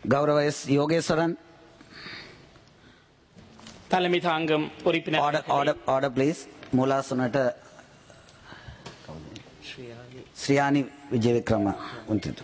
ගෞරව එස් යෝගේස්වරන් தலைமை தாங்கும் உறுப்பினர் order order order please මුලාසනට Sriyani විජයවික්‍රම උන්තිතු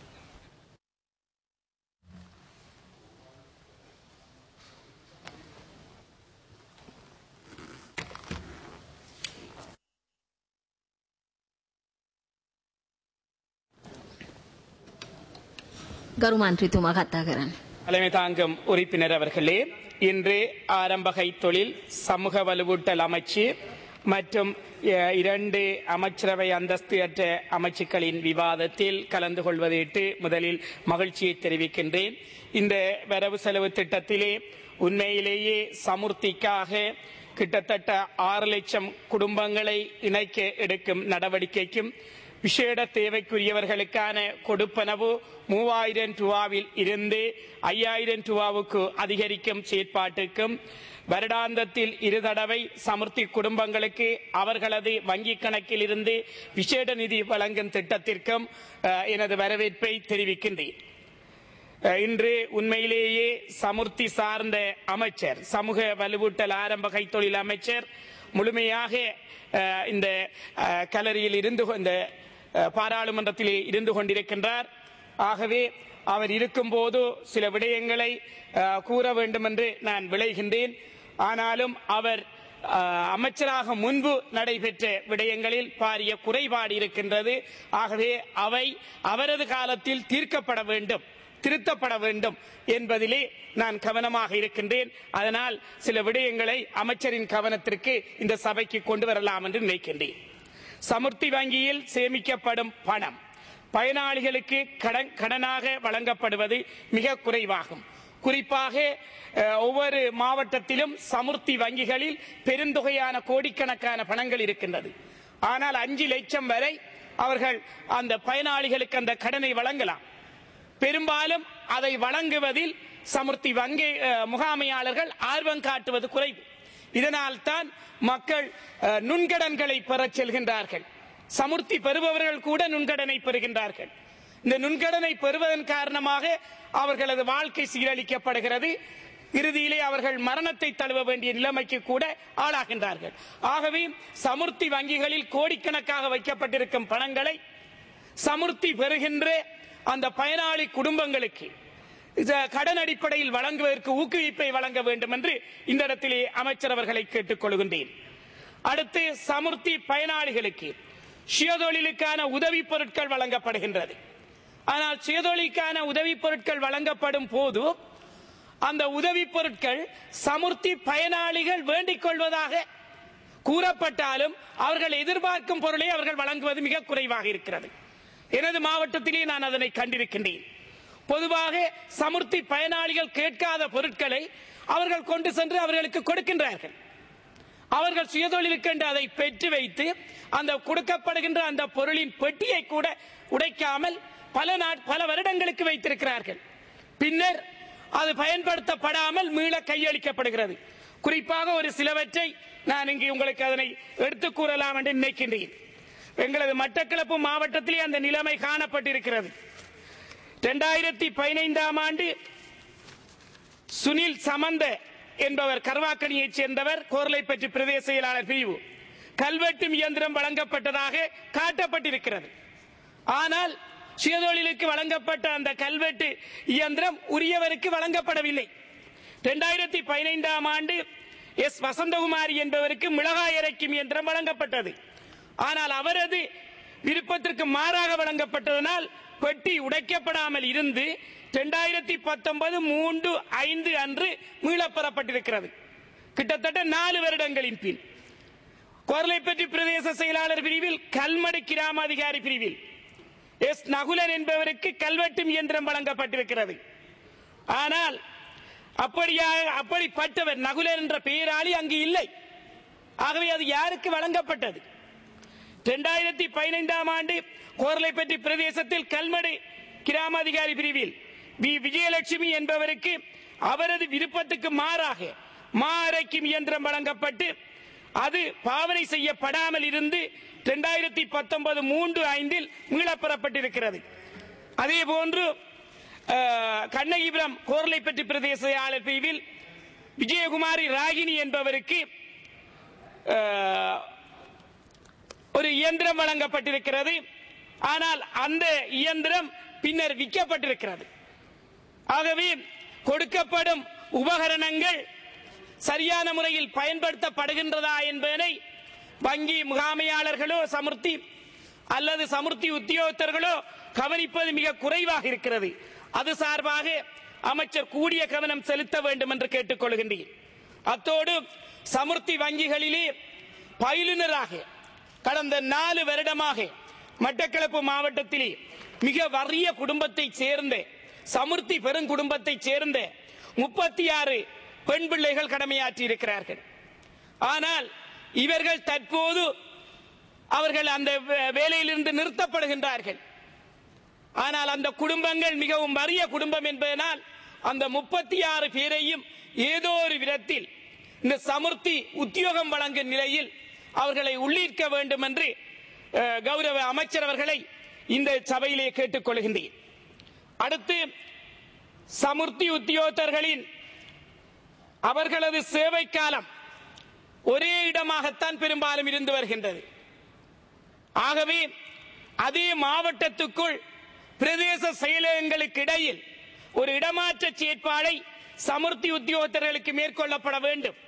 ගරු මන්ත්‍රීතුමා කතා කරන්න. தலைமை தாங்கும் உறுப்பினர் அவர்களே இன்று ஆரம்பகை தொழில் சமூக வலுவூட்டல் அமைச்சு மற்றும் அஹ், இரண்டு அமைச்சரவை அந்தஸ்து அற்ற அமைச்சுக்களின் விவாதத்தில் கலந்து கொள்வதிட்டு முதலில் மகிழ்ச்சியை தெரிவிக்கின்றேன் இந்த வரவு செலவு திட்டத்திலே உண்மையிலேயே சமுர்த்திக்காக கிட்டத்தட்ட ஆறு லட்சம் குடும்பங்களை இணைக்க எடுக்கும் நடவடிக்கைக்கும் விசேட தேவைக்குரியவர்களுக்கான கொடுப்பனவு மூவாயிரம் ரூபாவில் இருந்து ஐயாயிரம் ரூபாவுக்கு அதிகரிக்கும் செயற்பாட்டுக்கும் வருடாந்தத்தில் இரு தடவை சமுர்த்தி குடும்பங்களுக்கு அவர்களது வங்கிக் கணக்கில் இருந்து விசேட நிதி வழங்கும் திட்டத்திற்கும் அஹ், எனது வரவேற்பை தெரிவிக்கின்றேன் அஹ், இன்று உண்மையிலேயே சமுர்த்தி சார்ந்த அமைச்சர் சமூக வலுவூட்டல் ஆரம்ப கைத்தொழில் அமைச்சர் முழுமையாக அஹ், இந்த அஹ், கலரியில் இருந்து கொ- இந்த அஹ், பாராளுமன்றத்திலே இருந்து கொண்டிருக்கின்றார் ஆகவே அவர் இருக்கும்போது சில விடயங்களை அஹ், கூற வேண்டும் என்று நான் விளைகின்றேன் ஆனாலும் அவர் அஹ், அமைச்சராக முன்பு நடைபெற்ற விடயங்களில் பாரிய குறைபாடு இருக்கின்றது ஆகவே அவை அவரது காலத்தில் தீர்க்கப்பட வேண்டும் திருத்தப்பட வேண்டும் என்பதிலே நான் கவனமாக இருக்கின்றேன் அதனால் சில விடயங்களை அமைச்சரின் கவனத்திற்கு இந்த சபைக்கு கொண்டு வரலாம் என்று நினைக்கின்றேன் சமுர்த்தி வங்கியில் சேமிக்கப்படும் பணம் பயனாளிகளுக்கு கடன் கடனாக வழங்கப்படுவது மிக குறைவாகும் குறிப்பாக அஹ், ஒவ்வொரு மாவட்டத்திலும் சமுர்த்தி வங்கிகளில் பெருந்தொகையான கோடிக்கணக்கான பணங்கள் இருக்கின்றது ஆனால் அஞ்சு லட்சம் வரை அவர்கள் அந்த பயனாளிகளுக்கு அந்த கடனை வழங்கலாம் பெரும்பாலும் அதை வழங்குவதில் சமுர்த்தி வங்கி அஹ், முகாமையாளர்கள் ஆர்வம் காட்டுவது குறைவு இதனால் தான் மக்கள் அஹ், நுண்கடன்களை பெறச் செல்கின்றார்கள் சமுர்த்தி பெறுபவர்கள் கூட நுண்கடனை பெறுகின்றார்கள் இந்த நுண்கடனை பெறுவதன் காரணமாக அவர்களது வாழ்க்கை சீரழிக்கப்படுகிறது இறுதியிலே அவர்கள் மரணத்தை தழுவ வேண்டிய நிலைமைக்கு கூட ஆளாகின்றார்கள் ஆகவே சமுர்த்தி வங்கிகளில் கோடிக்கணக்காக வைக்கப்பட்டிருக்கும் பணங்களை சமுர்த்தி பெறுகின்ற அந்த பயனாளி குடும்பங்களுக்கு இந்த கடன் அடிப்படையில் வழங்குவதற்கு ஊக்குவிப்பை வழங்க வேண்டும் என்று இந்த இடத்திலே அமைச்சர் அவர்களை கேட்டுக் கொள்கின்றேன் அடுத்து சமுர்த்தி பயனாளிகளுக்கு சுயதொழிலுக்கான உதவி பொருட்கள் வழங்கப்படுகின்றது ஆனால் சுயதொழிலுக்கான உதவி பொருட்கள் வழங்கப்படும் போது அந்த உதவி பொருட்கள் சமுர்த்தி பயனாளிகள் வேண்டிக் கொள்வதாக கூறப்பட்டாலும் அவர்கள் எதிர்பார்க்கும் பொருளை அவர்கள் வழங்குவது மிக குறைவாக இருக்கிறது எனது மாவட்டத்திலே நான் அதனை கண்டிருக்கின்றேன் பொதுவாக சமுர்த்தி பயனாளிகள் கேட்காத பொருட்களை அவர்கள் கொண்டு சென்று அவர்களுக்கு கொடுக்கின்றார்கள் அவர்கள் சுயதொழிலுக்கென்று அதை பெற்று வைத்து அந்த கொடுக்கப்படுகின்ற அந்த பொருளின் பெட்டியை கூட உடைக்காமல் பல நாட் பல வருடங்களுக்கு வைத்திருக்கிறார்கள் பின்னர் அது பயன்படுத்தப்படாமல் மீள கையளிக்கப்படுகிறது குறிப்பாக ஒரு சிலவற்றை நான் இங்கு உங்களுக்கு அதனை எடுத்துக் கூறலாம் என்று நினைக்கின்றேன் எங்களது மட்டக்களப்பு மாவட்டத்திலே அந்த நிலைமை காணப்பட்டிருக்கிறது இரண்டாயிரத்தி பதினைந்தாம் ஆண்டு சுனில் சமந்த என்பவர் கர்வாக்கணியைச் சேர்ந்தவர் கோர்லைப்பற்று பிரதேச செயலாளர் பிரிவு கல்வெட்டும் இயந்திரம் வழங்கப்பட்டதாக காட்டப்பட்டிருக்கிறது ஆனால் சுயதொழிலுக்கு வழங்கப்பட்ட அந்த கல்வெட்டு இயந்திரம் உரியவருக்கு வழங்கப்படவில்லை இரண்டாயிரத்தி பதினைந்தாம் ஆண்டு எஸ் வசந்தகுமாரி என்பவருக்கு மிளகாய் அரைக்கும் இயந்திரம் வழங்கப்பட்டது ஆனால் அவரது விருப்பத்திற்கு மாறாக வழங்கப்பட்டதனால் பெட்டி உடைக்கப்படாமல் இருந்து இரண்டாயிரத்தி பத்தொன்பது மூன்று ஐந்து அன்று மீளப்பெறப்பட்டிருக்கிறது கிட்டத்தட்ட நாலு வருடங்களின் பின் கோர்லைப்பற்றி பிரதேச செயலாளர் பிரிவில் கல்மடு கிராம அதிகாரி பிரிவில் எஸ் நகுலன் என்பவருக்கு கல்வெட்டும் இயந்திரம் வழங்கப்பட்டிருக்கிறது ஆனால் அப்படியா அப்படிப்பட்டவர் நகுலன் என்ற பெயராளி அங்கு இல்லை ஆகவே அது யாருக்கு வழங்கப்பட்டது இரண்டாயிரத்தி பதினைந்தாம் ஆண்டு கோர்லைப்பட்டி பிரதேசத்தில் கல்மடு கிராம அதிகாரி பிரிவில் வி விஜயலட்சுமி என்பவருக்கு அவரது விருப்பத்துக்கு மாறாக மா அரைக்கும் இயந்திரம் வழங்கப்பட்டு அது பாவனை செய்யப்படாமல் இருந்து இரண்டாயிரத்தி பத்தொன்பது மூன்று ஐந்தில் மீளப்பெறப்பட்டிருக்கிறது அதே போன்று அஹ், கண்ணகிபுரம் கோர்லைப்பட்டி பிரதேச செயலாளர் பிரிவில் விஜயகுமாரி ராகினி என்பவருக்கு அஹ், ஒரு இயந்திரம் வழங்கப்பட்டிருக்கிறது ஆனால் அந்த இயந்திரம் பின்னர் விற்கப்பட்டிருக்கிறது ஆகவே கொடுக்கப்படும் உபகரணங்கள் சரியான முறையில் பயன்படுத்தப்படுகின்றதா என்பதனை வங்கி முகாமையாளர்களோ சமுர்த்தி அல்லது சமுர்த்தி உத்தியோகத்தர்களோ கவனிப்பது மிக குறைவாக இருக்கிறது அது சார்பாக அமைச்சர் கூடிய கவனம் செலுத்த வேண்டும் என்று கேட்டுக்கொள்கின்றேன் அத்தோடு சமுர்த்தி வங்கிகளிலே பயிலுனராக கடந்த நாலு வருடமாக மட்டக்களப்பு மாவட்டத்திலே மிக வறிய குடும்பத்தைச் சேர்ந்த சமுர்த்தி பெருங்குடும்பத்தைச் சேர்ந்த முப்பத்தி ஆறு பெண் பிள்ளைகள் கடமையாற்றி இருக்கிறார்கள் ஆனால் இவர்கள் தற்போது அவர்கள் அந்த வே- வேலையிலிருந்து நிறுத்தப்படுகின்றார்கள் ஆனால் அந்த குடும்பங்கள் மிகவும் வறிய குடும்பம் என்பதனால் அந்த முப்பத்தி ஆறு பேரையும் ஏதோ ஒரு விதத்தில் இந்த சமுர்த்தி உத்தியோகம் வழங்கும் நிலையில் அவர்களை உள்ளீர்க்க வேண்டும் என்று அஹ், கௌரவ அமைச்சர் அவர்களை இந்த சபையிலே கேட்டுக்கொள்கின்றேன் அடுத்து சமுர்த்தி உத்தியோகத்தர்களின் அவர்களது சேவை காலம் ஒரே இடமாகத்தான் பெரும்பாலும் இருந்து வருகின்றது ஆகவே அதே மாவட்டத்துக்குள் பிரதேச செயலகங்களுக்கு இடையில் ஒரு இடமாற்ற செயற்பாடை சமுர்த்தி உத்தியோகத்தர்களுக்கு மேற்கொள்ளப்பட வேண்டும்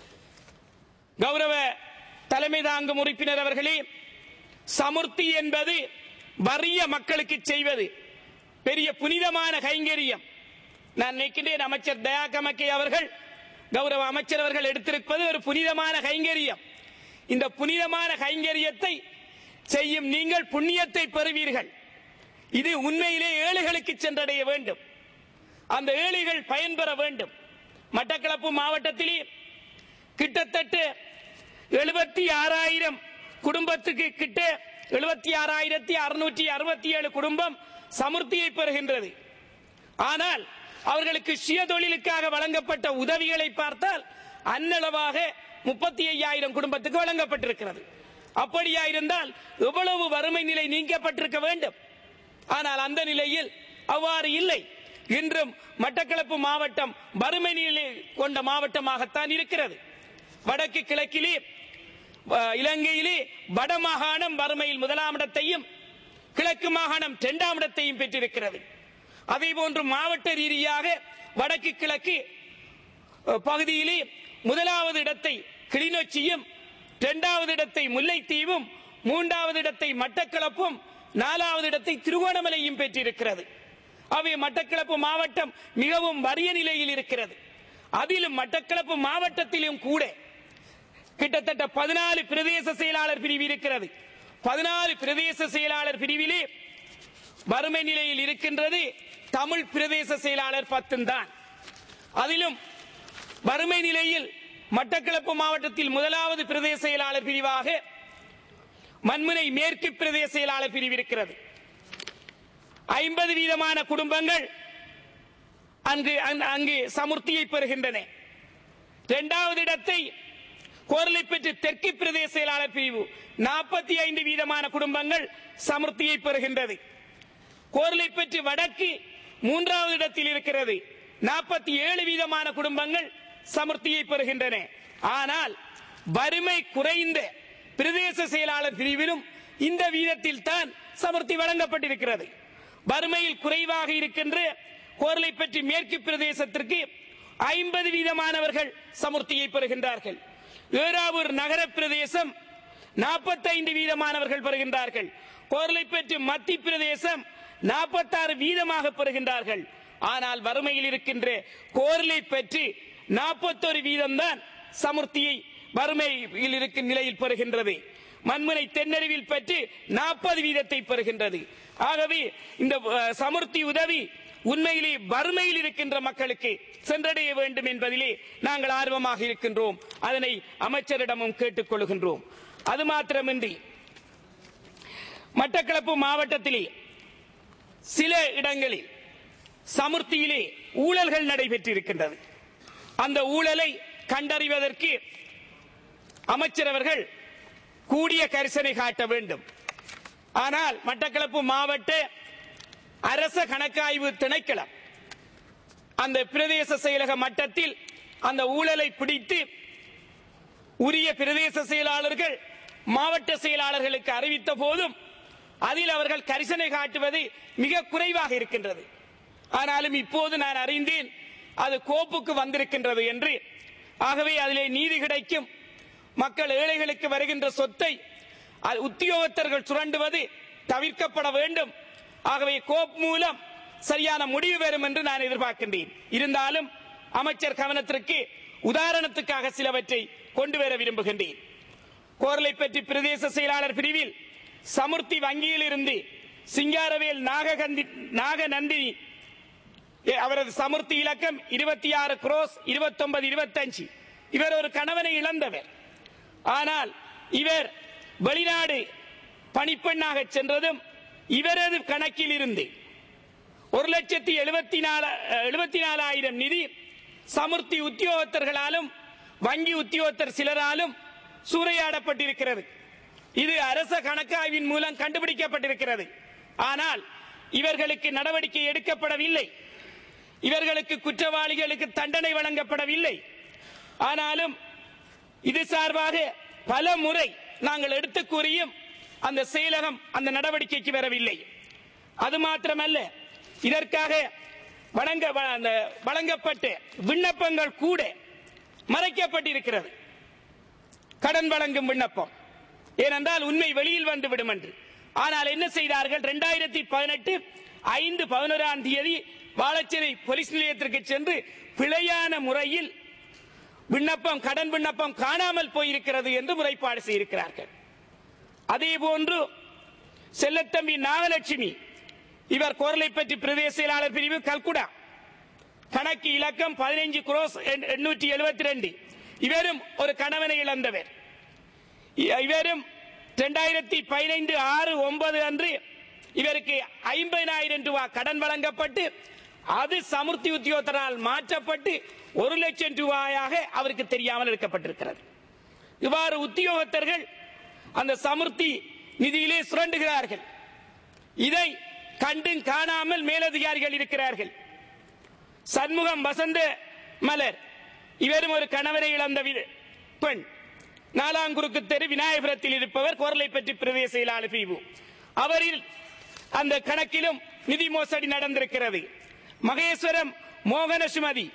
கௌரவ தலைமை தாங்கும் உறுப்பினர் அவர்களே சமுர்த்தி என்பது வறிய மக்களுக்கு செய்வது பெரிய புனிதமான கைங்கரியம் நான் நினைக்கின்றேன் அமைச்சர் தயா கமக்கே அவர்கள் கௌரவ அமைச்சர் அவர்கள் எடுத்திருப்பது ஒரு புனிதமான கைங்கரியம் இந்த புனிதமான கைங்கரியத்தை செய்யும் நீங்கள் புண்ணியத்தை பெறுவீர்கள் இது உண்மையிலே ஏழைகளுக்கு சென்றடைய வேண்டும் அந்த ஏழைகள் பயன்பெற வேண்டும் மட்டக்களப்பு மாவட்டத்திலே கிட்டத்தட்ட எழுபத்தி ஆறாயிரம் குடும்பத்துக்கு கிட்ட எழுபத்தி ஆறாயிரத்தி அறுநூற்றி அறுபத்தி ஏழு குடும்பம் சமுர்த்தியை பெறுகின்றது ஆனால் அவர்களுக்கு சுய தொழிலுக்காக வழங்கப்பட்ட உதவிகளை பார்த்தால் அன்னளவாக முப்பத்தி ஐயாயிரம் குடும்பத்துக்கு வழங்கப்பட்டிருக்கிறது அப்படியா இருந்தால் எவ்வளவு வறுமை நிலை நீக்கப்பட்டிருக்க வேண்டும் ஆனால் அந்த நிலையில் அவ்வாறு இல்லை இன்றும் மட்டக்களப்பு மாவட்டம் வறுமை நிலை கொண்ட மாவட்டமாகத்தான் இருக்கிறது வடக்கு கிழக்கிலே அஹ், இலங்கையிலே வடமாகாணம் வறுமையில் முதலாம் இடத்தையும் கிழக்கு மாகாணம் இரண்டாம் இடத்தையும் பெற்றிருக்கிறது அதே போன்று மாவட்ட ரீதியாக வடக்கு கிழக்கு அஹ், பகுதியிலே முதலாவது இடத்தை கிளிநொச்சியும் இரண்டாவது இடத்தை முல்லைத்தீவும் மூன்றாவது இடத்தை மட்டக்களப்பும் நாலாவது இடத்தை திருகோணமலையும் பெற்றிருக்கிறது அவை மட்டக்களப்பு மாவட்டம் மிகவும் வறிய நிலையில் இருக்கிறது அதிலும் மட்டக்களப்பு மாவட்டத்திலும் கூட கிட்டத்தட்ட பதினாலு பிரதேச செயலாளர் பிரிவு இருக்கிறது பதினாலு பிரதேச செயலாளர் பிரிவிலே வறுமை நிலையில் இருக்கின்றது தமிழ் பிரதேச செயலாளர் பத்தும் தான் அதிலும் வறுமை நிலையில் மட்டக்களப்பு மாவட்டத்தில் முதலாவது பிரதேச செயலாளர் பிரிவாக மண்முனை மேற்கு பிரதேச செயலாளர் பிரிவு இருக்கிறது ஐம்பது வீதமான குடும்பங்கள் அங்கு அங்கு- அங்கு சமுர்த்தியை பெறுகின்றன இரண்டாவது இடத்தை கோரலைப்பற்று தெற்கு பிரதேச செயலாளர் பிரிவு நாற்பத்தி ஐந்து வீதமான குடும்பங்கள் சமுர்த்தியை பெறுகின்றது கோரலைப்பற்று வடக்கு மூன்றாவது இடத்தில் இருக்கிறது நாற்பத்தி ஏழு வீதமான குடும்பங்கள் சமுர்த்தியை பெறுகின்றன ஆனால் வறுமை குறைந்த பிரதேச செயலாளர் பிரிவிலும் இந்த வீதத்தில் தான் சமுர்த்தி வழங்கப்பட்டிருக்கிறது வறுமையில் குறைவாக இருக்கின்ற கோரலைப்பற்று மேற்கு பிரதேசத்திற்கு ஐம்பது வீதமானவர்கள் சமுர்த்தியை பெறுகின்றார்கள் ஏறாவூர் நகர பிரதேசம் நாற்பத்தைந்து வீதமானவர்கள் பெறுகின்றார்கள் கோரலைப்பற்று மத்திய பிரதேசம் நாற்பத்தாறு வீதமாக பெறுகின்றார்கள் ஆனால் வறுமையில் இருக்கின்ற கோரலை பெற்று நாற்பத்தொரு வீதம்தான் சமுர்த்தியை வறுமையில் இருக்கும் நிலையில் பெறுகின்றது மண்முனை தென்னறிவில் பெற்று நாற்பது வீதத்தை பெறுகின்றது ஆகவே இந்த அஹ், சமுர்த்தி உதவி உண்மையிலே வறுமையில் இருக்கின்ற மக்களுக்கு சென்றடைய வேண்டும் என்பதிலே நாங்கள் ஆர்வமாக இருக்கின்றோம் அதனை அமைச்சரிடமும் கேட்டுக்கொள்கின்றோம் அது மாத்திரமின்றி மட்டக்களப்பு மாவட்டத்திலே சில இடங்களில் சமுர்த்தியிலே ஊழல்கள் நடைபெற்றிருக்கின்றது அந்த ஊழலை கண்டறிவதற்கு அமைச்சர் அவர்கள் கூடிய கரிசனை காட்ட வேண்டும் ஆனால் மட்டக்களப்பு மாவட்ட அரச கணக்காய்வு திணைக்களம் அந்த பிரதேச செயலக மட்டத்தில் அந்த ஊழலை பிடித்து உரிய பிரதேச செயலாளர்கள் மாவட்ட செயலாளர்களுக்கு அறிவித்த போதும் அதில் அவர்கள் கரிசனை காட்டுவது மிக குறைவாக இருக்கின்றது ஆனாலும் இப்போது நான் அறிந்தேன் அது கோப்புக்கு வந்திருக்கின்றது என்று ஆகவே அதிலே நீதி கிடைக்கும் மக்கள் ஏழைகளுக்கு வருகின்ற சொத்தை அது உத்தியோகத்தர்கள் சுரண்டுவது தவிர்க்கப்பட வேண்டும் ஆகவே கோப் மூலம் சரியான முடிவு வரும் என்று நான் எதிர்பார்க்கின்றேன் இருந்தாலும் அமைச்சர் கவனத்திற்கு உதாரணத்துக்காக சிலவற்றை கொண்டு வர விரும்புகின்றேன் கோரலை பற்றி பிரதேச செயலாளர் பிரிவில் சமுர்த்தி வங்கியில் இருந்து சிங்காரவேல் நாககந்தி நாகநந்தினி ஏ, அவரது சமுர்த்தி இலக்கம் இருபத்தி ஆறு குரோஸ் இருபத்தி ஒன்பது இருபத்தஞ்சு இவர் ஒரு கணவனை இழந்தவர் ஆனால் இவர் வெளிநாடு பணிப்பெண்ணாக சென்றதும் இவரது கணக்கில் இருந்து ஒரு லட்சத்தி எழுபத்தி நாலு எழுபத்தி நாலாயிரம் நிதி சமுர்த்தி உத்தியோகத்தர்களாலும் வங்கி உத்தியோகத்தர் சிலராலும் சூறையாடப்பட்டிருக்கிறது இது அரச கணக்காய்வின் மூலம் கண்டுபிடிக்கப்பட்டிருக்கிறது ஆனால் இவர்களுக்கு நடவடிக்கை எடுக்கப்படவில்லை இவர்களுக்கு குற்றவாளிகளுக்கு தண்டனை வழங்கப்படவில்லை ஆனாலும் இது சார்பாக பல முறை நாங்கள் எடுத்து கூறியும் அந்த செயலகம் அந்த நடவடிக்கைக்கு வரவில்லை அது மாத்திரமல்ல இதற்காக வழங்க வ- அந்த வழங்கப்பட்ட விண்ணப்பங்கள் கூட மறைக்கப்பட்டிருக்கிறது கடன் வழங்கும் விண்ணப்பம் ஏனென்றால் உண்மை வெளியில் வந்து விடும் என்று ஆனால் என்ன செய்தார்கள் இரண்டாயிரத்தி பதினெட்டு ஐந்து பதினோராம் தேதி வாழச்சேரி போலீஸ் நிலையத்திற்கு சென்று பிழையான முறையில் விண்ணப்பம் கடன் விண்ணப்பம் காணாமல் போயிருக்கிறது என்று முறைப்பாடு செய்திருக்கிறார்கள் அதே போன்று செல்லத்தம்பி நாகலட்சுமி இவர் கோரலை பற்றி பிரதேச செயலாளர் பிரிவு கல்குடா கணக்கு இலக்கம் பதினைஞ்சு குரோஸ் எண்ணூற்றி எழுபத்தி ரெண்டு இவரும் ஒரு கணவனை இழந்தவர் இ- இவரும் இரண்டாயிரத்தி பதினைந்து ஆறு ஒன்பது அன்று இவருக்கு ஐம்பதினாயிரம் ரூபாய் கடன் வழங்கப்பட்டு அது சமுர்த்தி உத்தியோகத்தரால் மாற்றப்பட்டு ஒரு லட்சம் ரூபாயாக அவருக்கு தெரியாமல் எடுக்கப்பட்டிருக்கிறது இவ்வாறு உத்தியோகத்தர்கள் அந்த சமுர்த்தி நிதியிலே சுரண்டுகிறார்கள் இதை கண்டும் காணாமல் மேலதிகாரிகள் இருக்கிறார்கள் சண்முகம் வசந்த மலர் இவரும் ஒரு கணவரை இழந்த வி- பெண் நாலாங்குறுக்கு தெரு விநாயகபுரத்தில் இருப்பவர் குரலை பற்றி பிரதேச செயலாளர் பிரிவு அவரில் அந்த கணக்கிலும் நிதி மோசடி நடந்திருக்கிறது மகேஸ்வரம் மோகன சுமதி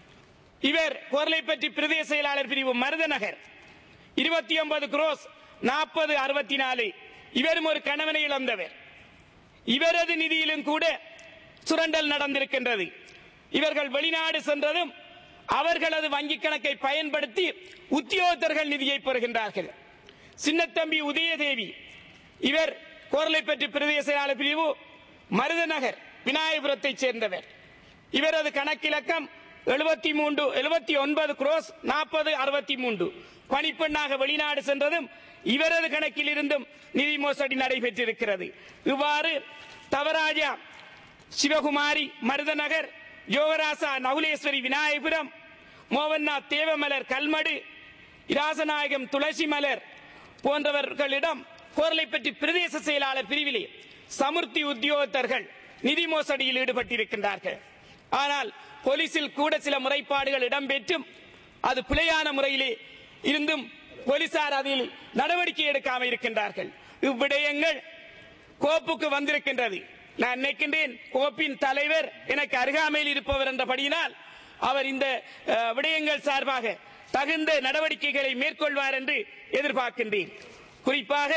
இவர் குரலை பற்றி பிரதேச செயலாளர் பிரிவு மருதநகர் இருபத்தி ஒன்பது குரோஸ் நாற்பது அறுபத்தி நாலு இவரும் ஒரு கணவனை இழந்தவர் இவரது நிதியிலும் கூட சுரண்டல் நடந்திருக்கின்றது இவர்கள் வெளிநாடு சென்றதும் அவர்களது வங்கிக் கணக்கை பயன்படுத்தி உத்தியோகத்தர்கள் நிதியை பெறுகின்றார்கள் சின்னத்தம்பி உதயதேவி இவர் கோரலை பற்றி பிரதேச செயலாளர் பிரிவு மருதநகர் விநாயகபுரத்தைச் சேர்ந்தவர் இவரது கணக்கிலக்கம் எழுபத்தி மூன்று எழுபத்தி ஒன்பது குரோஸ் நாற்பது அறுபத்தி மூன்று பணிப்பெண்ணாக வெளிநாடு சென்றதும் இவரது கணக்கில் இருந்தும் நிதி மோசடி நடைபெற்றிருக்கிறது இவ்வாறு தவராஜா சிவகுமாரி மருதநகர் யோகராசா நகுலேஸ்வரி விநாயகபுரம் மோகன்நாத் தேவமலர் கல்மடு இராசநாயகம் துளசி மலர் போன்றவர்களிடம் கோரலை பற்றி பிரதேச செயலாளர் பிரிவிலே சமுர்த்தி உத்தியோகத்தர்கள் நிதி மோசடியில் ஈடுபட்டிருக்கின்றார்கள் ஆனால் போலீசில் கூட சில முறைப்பாடுகள் இடம்பெற்றும் அது பிழையான முறையிலே இருந்தும் போலீசார் அதில் நடவடிக்கை எடுக்காமல் இருக்கின்றார்கள் இவ்விடயங்கள் கோப்புக்கு வந்திருக்கின்றது நான் நினைக்கின்றேன் கோப்பின் தலைவர் எனக்கு அருகாமையில் இருப்பவர் என்றபடியினால் அவர் இந்த அஹ், விடயங்கள் சார்பாக தகுந்த நடவடிக்கைகளை மேற்கொள்வார் என்று எதிர்பார்க்கின்றேன் குறிப்பாக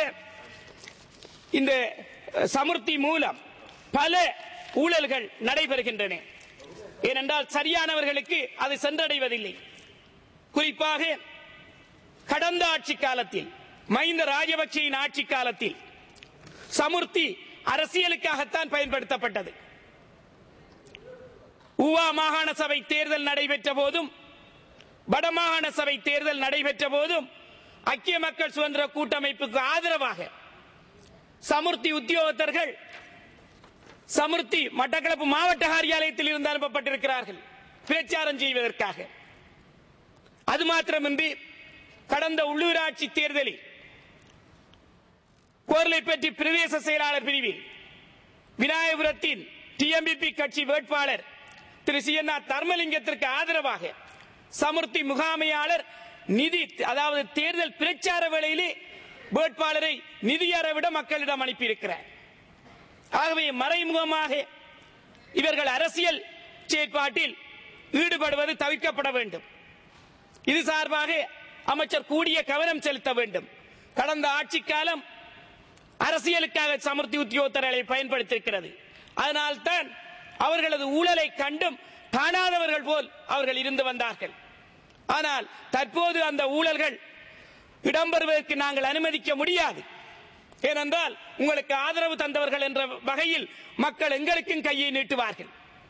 இந்த அஹ், சமுர்த்தி மூலம் பல ஊழல்கள் நடைபெறுகின்றன ஏனென்றால் சரியானவர்களுக்கு அது சென்றடைவதில்லை குறிப்பாக கடந்த ஆட்சி காலத்தில் மஹிந்த ராஜபக்சேயின் ஆட்சி காலத்தில் சமுர்த்தி அரசியலுக்காகத்தான் பயன்படுத்தப்பட்டது ஊவா மாகாண சபை தேர்தல் நடைபெற்ற போதும் வடமாகாண சபை தேர்தல் நடைபெற்ற போதும் ஐக்கிய மக்கள் சுதந்திர கூட்டமைப்புக்கு ஆதரவாக சமுர்த்தி உத்தியோகத்தர்கள் சமுர்த்தி மட்டக்களப்பு மாவட்ட காரியாலயத்தில் இருந்து அனுப்பப்பட்டிருக்கிறார்கள் பிரச்சாரம் செய்வதற்காக அது மாத்திரமின்றி கடந்த உள்ளூராட்சி தேர்தலில் கோர்லை பற்றி பிரதேச செயலாளர் பிரிவில் விநாயகபுரத்தின் டிஎம்பிபி கட்சி வேட்பாளர் திரு சி என் தர்மலிங்கத்திற்கு ஆதரவாக சமுர்த்தி முகாமையாளர் நிதி அதாவது தேர்தல் பிரச்சார வேளையிலே வேட்பாளரை நிதியரவிட மக்களிடம் அனுப்பியிருக்கிறார் ஆகவே மறைமுகமாக இவர்கள் அரசியல் செயற்பாட்டில் ஈடுபடுவது தவிர்க்கப்பட வேண்டும் இது சார்பாக அமைச்சர் கூடிய கவனம் செலுத்த வேண்டும் கடந்த ஆட்சி காலம் அரசியலுக்காக சமர்த்தி உத்தியோகத்தர்களை பயன்படுத்தியிருக்கிறது அதனால்தான் அவர்களது ஊழலை கண்டும் காணாதவர்கள் போல் அவர்கள் இருந்து வந்தார்கள் ஆனால் தற்போது அந்த ஊழல்கள் இடம்பெறுவதற்கு நாங்கள் அனுமதிக்க முடியாது ஏனென்றால் உங்களுக்கு ஆதரவு தந்தவர்கள் என்ற வகையில் மக்கள் எங்களுக்கும் கையை நீட்டுவார்கள்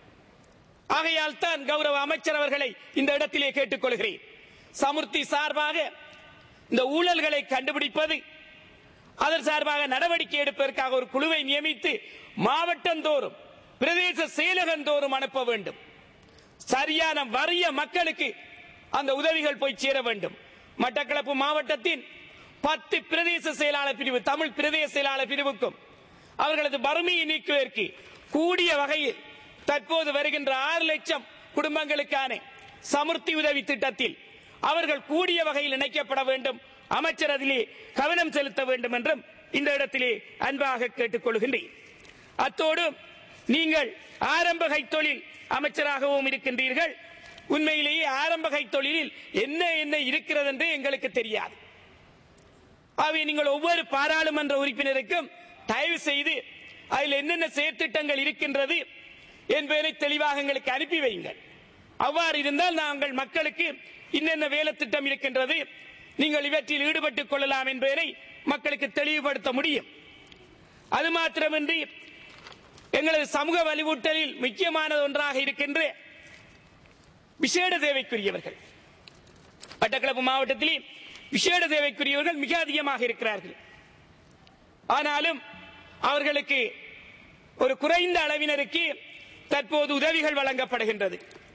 ஆகையால் தான் கௌரவ அமைச்சர் அவர்களை இந்த இடத்திலே கேட்டுக்கொள்கிறேன் சமுர்த்தி சார்பாக இந்த ஊழல்களை கண்டுபிடிப்பது அதன் சார்பாக நடவடிக்கை எடுப்பதற்காக ஒரு குழுவை நியமித்து மாவட்டந்தோறும் பிரதேச செயலகந்தோறும் அனுப்ப வேண்டும் சரியான வறிய மக்களுக்கு அந்த உதவிகள் போய் சேர வேண்டும் மட்டக்களப்பு மாவட்டத்தின் பத்து பிரதேச செயலாளர் பிரிவு தமிழ் பிரதேச செயலாளர் பிரிவுக்கும் அவர்களது வறுமையை நீக்குவதற்கு கூடிய வகையில் தற்போது வருகின்ற ஆறு லட்சம் குடும்பங்களுக்கான சமுர்த்தி உதவி திட்டத்தில் அவர்கள் கூடிய வகையில் இணைக்கப்பட வேண்டும் அமைச்சர் அதிலே கவனம் செலுத்த வேண்டும் என்றும் இந்த இடத்திலே அன்பாக கேட்டுக்கொள்கின்றேன் அத்தோடு நீங்கள் ஆரம்ப கைத்தொழில் அமைச்சராகவும் இருக்கின்றீர்கள் உண்மையிலேயே ஆரம்ப கைத்தொழிலில் என்ன என்ன இருக்கிறது என்று எங்களுக்கு தெரியாது ஆகவே நீங்கள் ஒவ்வொரு பாராளுமன்ற உறுப்பினருக்கும் தயவு செய்து அதில் என்னென்ன செயற்திட்டங்கள் இருக்கின்றது என்பதனை தெளிவாக எங்களுக்கு அனுப்பி வையுங்கள் அவ்வாறு இருந்தால் நாங்கள் மக்களுக்கு இன்னென்ன வேலை திட்டம் இருக்கின்றது நீங்கள் இவற்றில் ஈடுபட்டுக் கொள்ளலாம் என்பதனை மக்களுக்கு தெளிவுபடுத்த முடியும் அது மாத்திரமின்றி எங்களது சமூக வலிவூட்டலில் முக்கியமானது ஒன்றாக இருக்கின்ற விசேட தேவைக்குரியவர்கள் மட்டக்களப்பு மாவட்டத்திலே விசேட தேவைக்குரியவர்கள் மிக அதிகமாக இருக்கிறார்கள் ஆனாலும் அவர்களுக்கு ஒரு குறைந்த அளவினருக்கு தற்போது உதவிகள் வழங்கப்படுகின்றது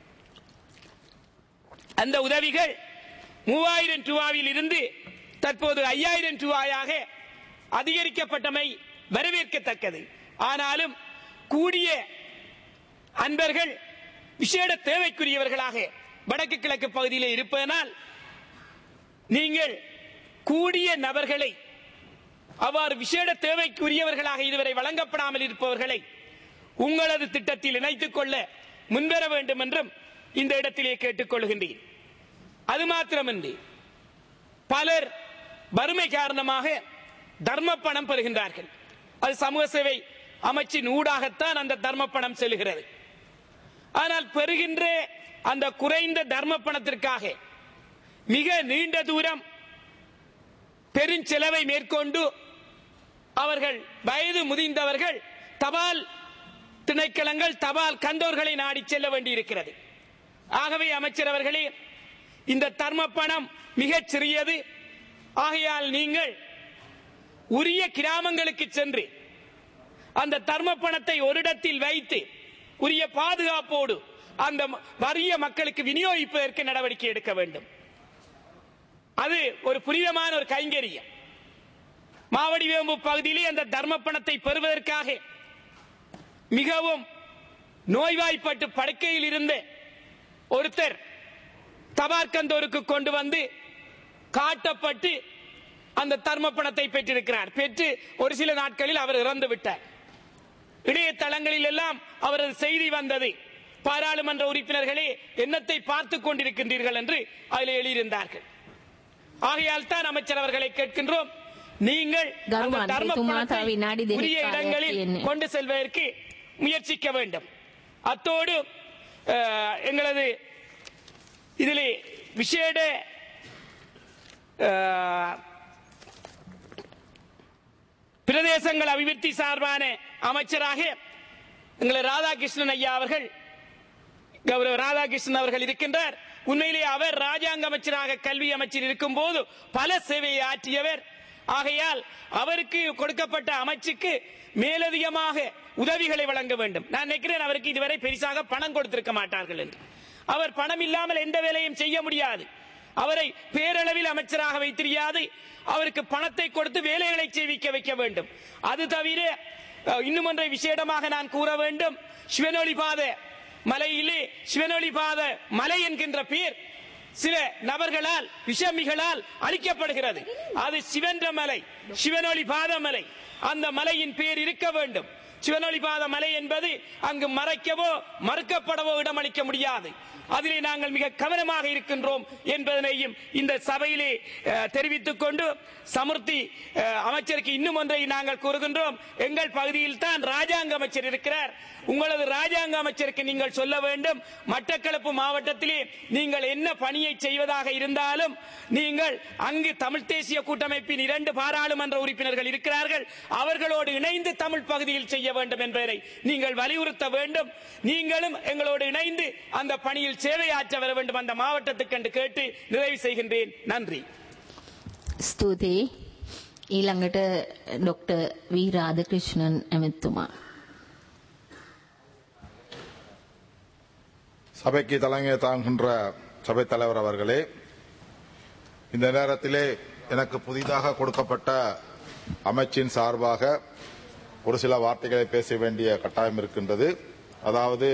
அந்த உதவிகள் மூவாயிரம் ரூபாவில் இருந்து தற்போது ஐயாயிரம் ரூபாயாக அதிகரிக்கப்பட்டமை வரவேற்கத்தக்கது ஆனாலும் கூடிய அன்பர்கள் விசேட தேவைக்குரியவர்களாக வடக்கு கிழக்கு பகுதியில் இருப்பதனால் நீங்கள் கூடிய நபர்களை அவ்வாறு விசேட தேவைக்குரியவர்களாக இதுவரை வழங்கப்படாமல் இருப்பவர்களை உங்களது திட்டத்தில் இணைத்துக் கொள்ள முன்வர வேண்டும் என்றும் இந்த இடத்திலே கேட்டுக்கொள்கின்றேன் அது மாத்திரமின்றி பலர் வறுமை காரணமாக தர்ம பணம் பெறுகின்றார்கள் அது சமூக சேவை அமைச்சின் ஊடாகத்தான் அந்த தர்ம பணம் செல்கிறது ஆனால் பெறுகின்ற அந்த குறைந்த தர்ம பணத்திற்காக மிக நீண்ட தூரம் பெருஞ்செலவை மேற்கொண்டு அவர்கள் வயது முதிர்ந்தவர்கள் தபால் திணைக்களங்கள் தபால் கண்டோர்களை நாடி செல்ல வேண்டியிருக்கிறது ஆகவே அமைச்சர் அவர்களே இந்த தர்ம பணம் மிகச் சிறியது ஆகையால் நீங்கள் உரிய கிராமங்களுக்கு சென்று அந்த தர்ம பணத்தை ஒரு இடத்தில் வைத்து உரிய பாதுகாப்போடு அந்த ம- வறிய மக்களுக்கு விநியோகிப்பதற்கு நடவடிக்கை எடுக்க வேண்டும் அது ஒரு புனிதமான ஒரு கைங்கரியம் மாவடி வேம்பு பகுதியிலே அந்த தர்ம பணத்தை பெறுவதற்காக மிகவும் நோய்வாய்ப்பட்டு படுக்கையில் இருந்த ஒருத்தர் தபார்கந்தோருக்கு கொண்டு வந்து காட்டப்பட்டு அந்த தர்ம பணத்தை பெற்றிருக்கிறார் பெற்று ஒரு சில நாட்களில் அவர் இறந்து விட்டார் இணையதளங்களில் எல்லாம் அவரது செய்தி வந்தது பாராளுமன்ற உறுப்பினர்களே என்னத்தை பார்த்துக் கொண்டிருக்கின்றீர்கள் என்று அதில் எழுதியிருந்தார்கள் ஆகையால் தான் அமைச்சர் அவர்களை கேட்கின்றோம் நீங்கள் அந்த கருமான், தர்ம துமா பணத்தை தாவி நாடி தெரி உரிய காலை இடங்களில் என்ன? கொண்டு செல்வதற்கு முயற்சிக்க வேண்டும் அத்தோடு அஹ், எங்களது இதிலே விசேட அஹ், பிரதேசங்கள் அபிவிருத்தி சார்பான அமைச்சராக எங்களை ராதாகிருஷ்ணன் ஐயா அவர்கள் கௌரவ ராதாகிருஷ்ணன் அவர்கள் இருக்கின்றார் உண்மையிலே அவர் ராஜாங்க அமைச்சராக கல்வி அமைச்சர் இருக்கும் போது பல சேவையை ஆற்றியவர் ஆகையால் அவருக்கு கொடுக்கப்பட்ட அமைச்சுக்கு மேலதிகமாக உதவிகளை வழங்க வேண்டும் நான் நினைக்கிறேன் அவருக்கு இதுவரை பெரிசாக பணம் கொடுத்திருக்க மாட்டார்கள் என்று அவர் பணம் இல்லாமல் எந்த வேலையும் செய்ய முடியாது அவரை பேரளவில் அமைச்சராக வைத்திருயாது அவருக்கு பணத்தை கொடுத்து வேலைகளை செய்விக்க வைக்க வேண்டும் அது தவிர அஹ், இன்னும் ஒன்றை விசேடமாக நான் கூற வேண்டும் சிவனொளி பாத மலையிலே சிவனொளி பாத மலை என்கின்ற பேர் சில நபர்களால் விஷமிகளால் அழிக்கப்படுகிறது அது சிவன்ற மலை சிவனொளி பாத மலை அந்த மலையின் பேர் இருக்க வேண்டும் சிவனொளி பாத மலை என்பது அங்கு மறைக்கவோ மறுக்கப்படவோ இடமளிக்க முடியாது அதிலே நாங்கள் மிக கவனமாக இருக்கின்றோம் என்பதனையும் இந்த சபையிலே அஹ், தெரிவித்துக் கொண்டு சமுர்த்தி அஹ், அமைச்சருக்கு இன்னும் ஒன்றை நாங்கள் கூறுகின்றோம் எங்கள் பகுதியில் தான் ராஜாங்க அமைச்சர் இருக்கிறார் உங்களது ராஜாங்க அமைச்சருக்கு நீங்கள் சொல்ல வேண்டும் மட்டக்களப்பு மாவட்டத்திலே நீங்கள் என்ன பணியை செய்வதாக இருந்தாலும் நீங்கள் அங்கு தமிழ் தேசிய கூட்டமைப்பின் இரண்டு பாராளுமன்ற உறுப்பினர்கள் இருக்கிறார்கள் அவர்களோடு இணைந்து தமிழ் பகுதியில் செய்ய வேண்டும் என்பதை நீங்கள் வலியுறுத்த வேண்டும் நீங்களும் எங்களோடு இணைந்து அந்த பணியில் சேவையாற்ற வர வேண்டும் அந்த மாவட்டத்துக்கு என்று கேட்டு நிறைவு செய்கின்றேன் நன்றி ස්තුතියි. ඊළඟට ඩොක්ටර් වී රාධකෘෂ්ණන් ඇමැත්තුමා. சபைக்கு தலைமை தாங்குகின்ற சபைத் தலைவர் அவர்களே இந்த நேரத்திலே எனக்கு புதிதாக கொடுக்கப்பட்ட அமைச்சின் சார்பாக ஒரு சில வார்த்தைகளை பேச வேண்டிய கட்டாயம் இருக்கின்றது அதாவது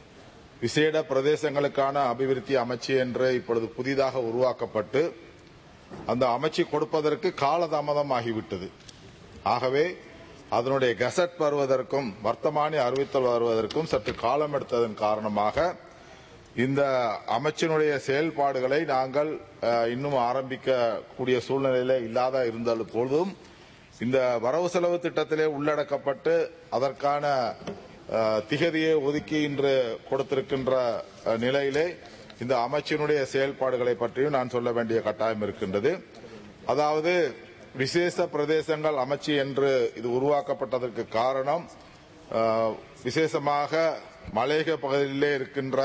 விசேட பிரதேசங்களுக்கான அபிவிருத்தி அமைச்சு என்று இப்பொழுது புதிதாக உருவாக்கப்பட்டு அந்த அமைச்சு கொடுப்பதற்கு காலதாமதம் ஆகிவிட்டது ஆகவே அதனுடைய கெசட் வருவதற்கும் வர்த்தமானி அறிவித்தல் வருவதற்கும் சற்று காலம் எடுத்ததன் காரணமாக இந்த அமைச்சினுடைய செயல்பாடுகளை நாங்கள் அஹ், இன்னும் ஆரம்பிக்க கூடிய சூழ்நிலையில இல்லாத இருந்த பொழுதும் இந்த வரவு செலவு திட்டத்திலே உள்ளடக்கப்பட்டு அதற்கான அஹ், திகதியை ஒதுக்கி இன்று கொடுத்திருக்கின்ற அஹ், நிலையிலே இந்த அமைச்சினுடைய செயல்பாடுகளை பற்றியும் நான் சொல்ல வேண்டிய கட்டாயம் இருக்கின்றது அதாவது விசேஷ பிரதேசங்கள் அமைச்சு என்று இது உருவாக்கப்பட்டதற்கு காரணம் அஹ், விசேஷமாக மலையக பகுதியிலே இருக்கின்ற